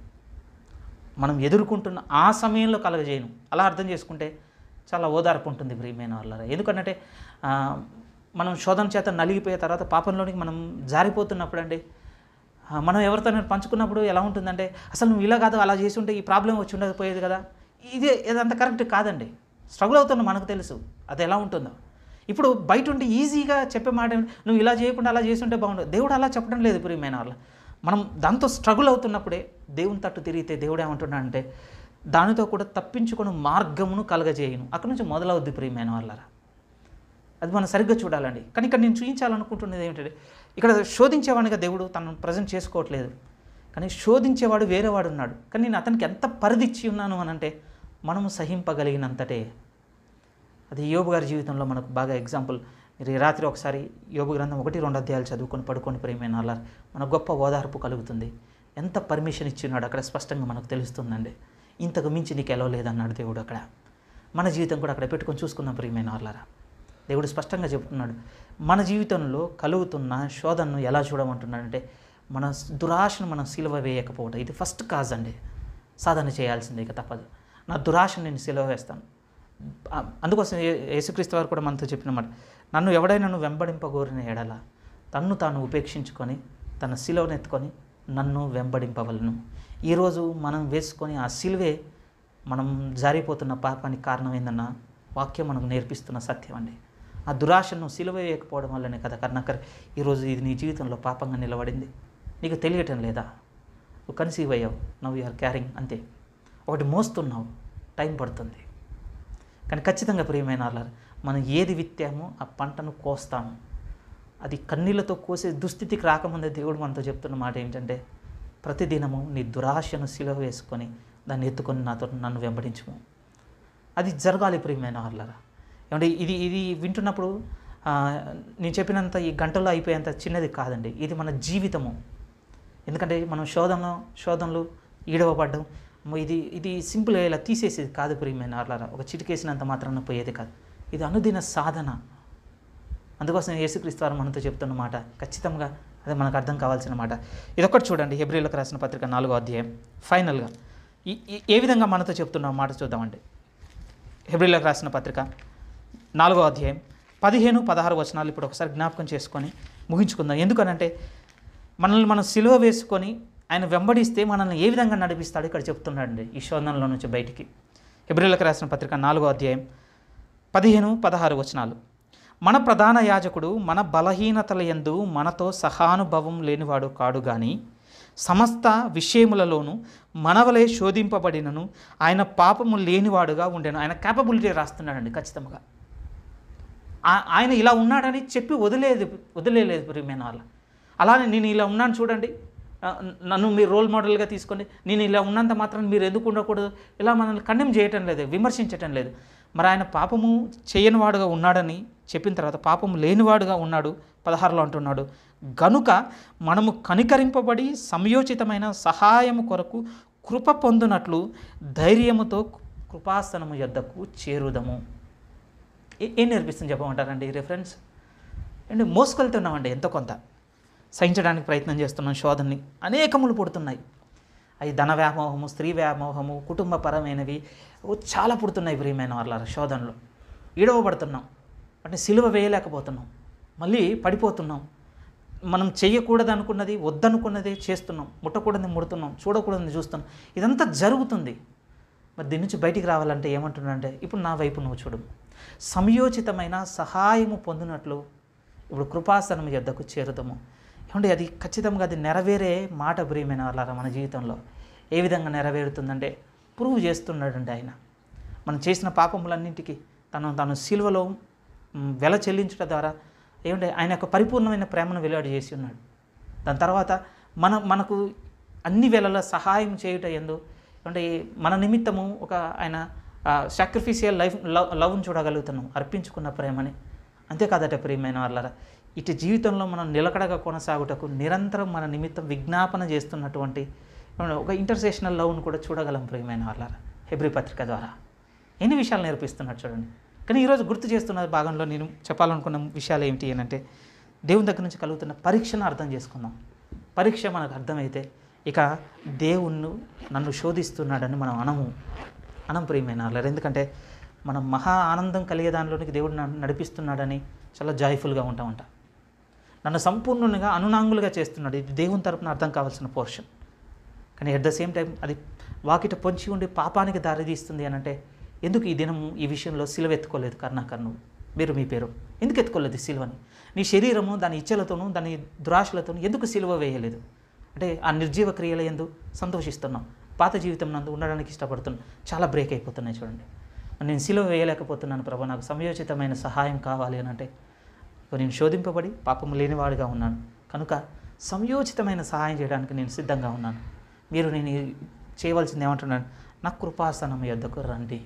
మనం ఎదుర్కొంటున్న ఆ సమయంలో కలగజేయను అలా అర్థం చేసుకుంటే చాలా ఓదార్పు ఉంటుంది ప్రియమైన వాళ్ళరా ఎందుకంటే ఆ, మనం శోధన చేత నలిగిపోయే తర్వాత పాపంలోనికి మనం జారిపోతున్నప్పుడు అండి ఆ, మనం ఎవరితో పంచుకున్నప్పుడు ఎలా ఉంటుందంటే అసలు నువ్వు ఇలా కాదు అలా చేసి ఉంటే ఈ ప్రాబ్లం వచ్చి ఉండకపోయేది కదా ఇదే ఇదంత కరెక్ట్ కాదండి స్ట్రగుల్ అవుతున్నా మనకు తెలుసు అది ఎలా ఉంటుందో ఇప్పుడు బయట ఉండి ఈజీగా చెప్పే మాట ఏమిటి? నువ్వు ఇలా చేయకుండా అలా చేసి ఉంటే బాగుండదు దేవుడు అలా చెప్పడం లేదు ప్రియమైన వాళ్ళ మనం దాంతో స్ట్రగుల్ అవుతున్నప్పుడే దేవుని తట్టు తిరిగితే దేవుడు ఏమంటున్నా అంటే దానితో కూడా తప్పించుకుని మార్గమును కలగజేయను అక్కడి నుంచి మొదలవుద్ది ప్రియమైన వాళ్ళరా అది మనం సరిగ్గా చూడాలండి కానీ ఇక్కడ నేను చూపించాలనుకుంటున్నది ఏమిటంటే ఇక్కడ శోధించేవాడిగా దేవుడు తనను ప్రజెంట్ చేసుకోవట్లేదు కానీ శోధించేవాడు వేరేవాడు ఉన్నాడు కానీ నేను అతనికి ఎంత పరిధిచ్చి ఉన్నాను అని అంటే మనము సహింపగలిగినంతటే అది యోబు గారి జీవితంలో మనకు బాగా ఎగ్జాంపుల్ మీరు ఈ రాత్రి ఒకసారి యోబు గ్రంథం ఒకటి రెండు అధ్యాయాలు చదువుకొని పడుకొని ప్రేమైన అలా మన గొప్ప ఓదార్పు కలుగుతుంది ఎంత పర్మిషన్ ఇచ్చినాడు అక్కడ స్పష్టంగా మనకు తెలుస్తుందండి ఇంతకు మించి నీకు ఎలా లేదన్నాడు దేవుడు అక్కడ మన జీవితం కూడా అక్కడ పెట్టుకొని చూసుకుందాం ప్రియమైన వాళ్ళరా దేవుడు స్పష్టంగా చెప్తున్నాడు మన జీవితంలో కలుగుతున్న శోధనను ఎలా చూడమంటున్నాడంటే మన దురాశను మనం సిలువ వేయకపోవడం ఇది ఫస్ట్ కాజ్ అండి సాధన చేయాల్సిందే ఇక తప్పదు నా దురాశను నేను సిలువ వేస్తాను ఆ- అందుకోసం ఏ- యేసుక్రీస్తు వారు కూడా మనతో చెప్పిన మాట నన్ను ఎవడైనా నువ్వు వెంబడింపగోరిన ఎడల తన్ను తాను ఉపేక్షించుకొని తన సిలువనెత్తుకొని నన్ను వెంబడింపవలను ఈరోజు మనం వేసుకొని ఆ సిలువే మనం జారిపోతున్న పాపానికి కారణం ఏందన్న వాక్యం మనకు నేర్పిస్తున్న సత్యం అండి ఆ దురాశను సిలువ వేయకపోవడం వల్లనే కదా కర్ణాకర్ ఈరోజు ఇది నీ జీవితంలో పాపంగా నిలబడింది నీకు తెలియటం లేదా నువ్వు కన్సీవ్ అయ్యావు నవ్వు యూఆర్ క్యారింగ్ అంతే ఒకటి మోస్తున్నావు టైం పడుతుంది కానీ ఖచ్చితంగా ప్రియమైన వాళ్ళారు మనం ఏది విత్తామో ఆ పంటను కోస్తాము అది కన్నీళ్లతో కోసే దుస్థితికి రాకముందే దేవుడు మనతో చెప్తున్న మాట ఏంటంటే ప్రతిదినము నీ దురాశను సిలువ వేసుకొని దాన్ని ఎత్తుకొని నాతో నన్ను వెంబడించుము అది జరగాలి ప్రియమైన వాళ్ళరా ఏమంటే ఇది ఇది వింటున్నప్పుడు ఆ, నేను చెప్పినంత ఈ గంటలో అయిపోయేంత చిన్నది కాదండి ఇది మన జీవితము ఎందుకంటే మనం శోధన శోధనలు ఈడవపడ్డం మ- ఇది ఇది సింపుల్గా ఇలా తీసేసేది కాదు ప్రియమైన వాళ్ళరా ఒక చిటికేసినంత మాత్రాన పోయేది కాదు ఇది అనుదిన సాధన అందుకోసం యేసుక్రీస్తు వారు మనతో చెప్తున్న మాట ఖచ్చితంగా అది మనకు అర్థం కావాల్సిన మాట ఇదొక్కటి చూడండి హెబ్రిలకు రాసిన పత్రిక నాలుగో అధ్యాయం ఫైనల్గా ఈ ఈ- ఏ విధంగా మనతో చెప్తున్న మాట చూద్దామండి హెబ్రిలకు రాసిన పత్రిక నాలుగో అధ్యాయం పదిహేను పదహారు వచనాలు ఇప్పుడు ఒకసారి జ్ఞాపకం చేసుకొని ముగించుకుందాం ఎందుకనంటే మనల్ని మనం సిలువ వేసుకొని ఆయన వెంబడిస్తే మనల్ని ఏ విధంగా నడిపిస్తాడు ఇక్కడ చెప్తున్నాడండి ఈ శోధనలో నుంచి బయటికి హెబ్రిలకు రాసిన పత్రిక నాలుగో అధ్యాయం పదిహేను పదహారు వచనాలు మన ప్రధాన యాజకుడు మన బలహీనతల యందు మనతో సహానుభవం లేనివాడు కాడు గాని సమస్త విషయములలోనూ మనవలే శోధింపబడినను ఆయన పాపము లేనివాడుగా ఉండెను ఆయన క్యాపబిలిటీ రాస్తున్నాడండి ఖచ్చితంగా ఆ- ఆయన ఇలా ఉన్నాడని చెప్పి వదిలేదు వదిలేదు ప్రియమైన వాళ్ళ అలానే నేను ఇలా ఉన్నాను చూడండి ఆ, నన్ను మీరు రోల్ మోడల్గా తీసుకోండి నేను ఇలా ఉన్నంత మాత్రం మీరు ఎందుకు ఉండకూడదు ఇలా మనల్ని కండెమ్ చేయటం లేదు విమర్శించటం లేదు మరి ఆయన పాపము చేయనివాడుగా ఉన్నాడని చెప్పిన తర్వాత పాపము లేనివాడుగా ఉన్నాడు పదహారులో అంటున్నాడు గనుక మనము కనికరింపబడి సంయోచితమైన సహాయము కొరకు కృప పొందునట్లు ధైర్యముతో కృపాసనము యొద్దకు చేరుదము ఏ- ఏం నేర్పిస్తుంది చెప్పమంటారండి ఈ రెఫరెన్స్ అండ్ మోసుకెళ్తున్నామండి ఎంతో కొంత సహించడానికి ప్రయత్నం చేస్తున్నాం శోధనని అనేకములు పుడుతున్నాయి అవి ధన వ్యామోహము స్త్రీ వ్యామోహము కుటుంబపరమైనవి ఓ చాలా పుడుతున్నాయి ప్రియమైన వాళ్ళ శోధనలు ఈడవబడుతున్నాం అంటే సిలువ వేయలేకపోతున్నాం మళ్ళీ పడిపోతున్నాం మనం చేయకూడదు అనుకున్నది వద్దనుకున్నది చేస్తున్నాం ముట్టకూడదని ముడుతున్నాం చూడకూడదని చూస్తున్నాం ఇదంతా జరుగుతుంది మరి దీని నుంచి బయటికి రావాలంటే ఏమంటున్నాడంటే ఇప్పుడు నా వైపు నువ్వు చూడు సంయోచితమైన సహాయము పొందినట్లు ఇప్పుడు కృపాసనం యొద్దకు చేరుతాము ఏమంటే అది ఖచ్చితంగా అది నెరవేరే మాట ప్రియమైన వాళ్ళారా మన జీవితంలో ఏ విధంగా నెరవేరుతుందంటే ప్రూవ్ చేస్తున్నాడండి ఆయన మనం చేసిన పాపములన్నింటికి తను తను సిలువలో మ్, వెల చెల్లించడం ద్వారా ఏమంటే ఆయన యొక్క పరిపూర్ణమైన ప్రేమను వెలువడి చేసి ఉన్నాడు దాని తర్వాత మన మనకు అన్ని వేళల సహాయం చేయుట ఎందు అంటే మన నిమిత్తము ఒక ఆయన సాక్రిఫిషియల్ లైఫ్ లవ్ లవ్ని చూడగలుగుతున్నాం అర్పించుకున్న ప్రేమని అంతేకాదట ప్రియమైన వాళ్ళరా ఇటు జీవితంలో మనం నిలకడగా కొనసాగుటకు నిరంతరం మన నిమిత్తం విజ్ఞాపన చేస్తున్నటువంటి ఏమన్నా ఒక ఇంటర్సేషనల్ లవ్ను కూడా చూడగలం ప్రియమైన వాళ్ళరా హెబ్రి పత్రిక ద్వారా ఎన్ని విషయాలు నేర్పిస్తున్నాడు చూడండి కానీ ఈరోజు గుర్తు చేస్తున్న భాగంలో నేను చెప్పాలనుకున్న విషయాలు ఏమిటి అని అంటే దేవుని దగ్గర నుంచి కలుగుతున్న పరీక్షను అర్థం చేసుకుందాం పరీక్ష మనకు అర్థమైతే ఇక దేవుణ్ణి నన్ను శోధిస్తున్నాడని మనం అనము అనం ప్రియమైన వాళ్ళారు ఎందుకంటే మనం మహా ఆనందం కలిగే దానిలోనికి దేవుడు నన్ను నడిపిస్తున్నాడని చాలా జాయ్ఫుల్గా ఉంటామంట నన్ను సంపూర్ణంగా అనునాంగులుగా చేస్తున్నాడు ఇది దేవుని తరపున అర్థం కావాల్సిన పోర్షన్ కానీ ఎట్ ద సేమ్ టైం అది వాకిట పొంచి ఉండి పాపానికి దారితీస్తుంది అని అంటే ఎందుకు ఈ దినం ఈ విషయంలో సిలువ ఎత్తుకోలేదు కర్ణాకర్ణు మీరు మీ పేరు ఎందుకు ఎత్తుకోలేదు ఈ సిలువని నీ శరీరము దాని ఇచ్చలతోనూ దాని దురాశలతోనూ ఎందుకు సిలువ వేయలేదు అంటే ఆ నిర్జీవ క్రియల ఎందు సంతోషిస్తున్నాం పాత జీవితం నందు ఉండడానికి ఇష్టపడుతున్నాం చాలా బ్రేక్ అయిపోతున్నాయి చూడండి నేను సిలువ వేయలేకపోతున్నాను ప్రభు నాకు సమయోచితమైన సహాయం కావాలి అని అంటే ఇక నేను శోధింపబడి పాపము లేనివాడిగా ఉన్నాను కనుక సంయోచితమైన సహాయం చేయడానికి నేను సిద్ధంగా ఉన్నాను మీరు నేను ఈ- చేయవలసింది ఏమంటున్నాను నా కృపాసనం యొద్దకు రండి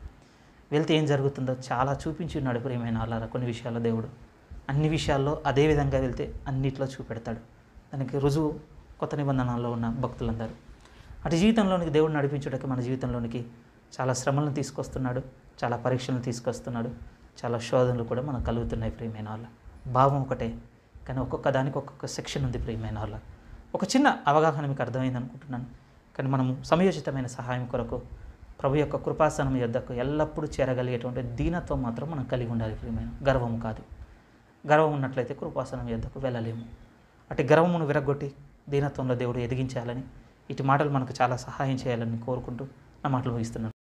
వెళ్తే ఏం జరుగుతుందో చాలా చూపించి ఉన్నాడు ప్రియమైన వాళ్ళారా కొన్ని విషయాల్లో దేవుడు అన్ని విషయాల్లో అదే విధంగా వెళ్తే అన్నిట్లో చూపెడతాడు దానికి రుజువు కొత్త నిబంధనల్లో ఉన్న భక్తులందరూ అటు జీవితంలోనికి దేవుడు నడిపించడానికి మన జీవితంలోనికి చాలా శ్రమలను తీసుకొస్తున్నాడు చాలా పరీక్షలను తీసుకొస్తున్నాడు చాలా శోధనలు కూడా మనకు కలుగుతున్నాయి ప్రియమైన వాళ్ళ భావం ఒకటే కానీ ఒక్కొక్క దానికి ఒక్కొక్క సెక్షన్ ఉంది ప్రియమైన వాళ్ళ ఒక చిన్న అవగాహన మీకు అర్థమైంది అనుకుంటున్నాను కానీ మనము సమయోచితమైన సహాయం కొరకు ప్రభు యొక్క కృపాసనం యొద్దకు ఎల్లప్పుడూ చేరగలిగేటువంటి దీనత్వం మాత్రం మనం కలిగి ఉండాలి ప్రియమైన గర్వము కాదు గర్వం ఉన్నట్లయితే కృపాసనం యొద్దకు వెళ్ళలేము అటు గర్వమును విరగొట్టి దీనత్వంలో దేవుడు ఎదిగించాలని ఇటు మాటలు మనకు చాలా సహాయం చేయాలని కోరుకుంటూ నా మాటలు ముగిస్తున్నాను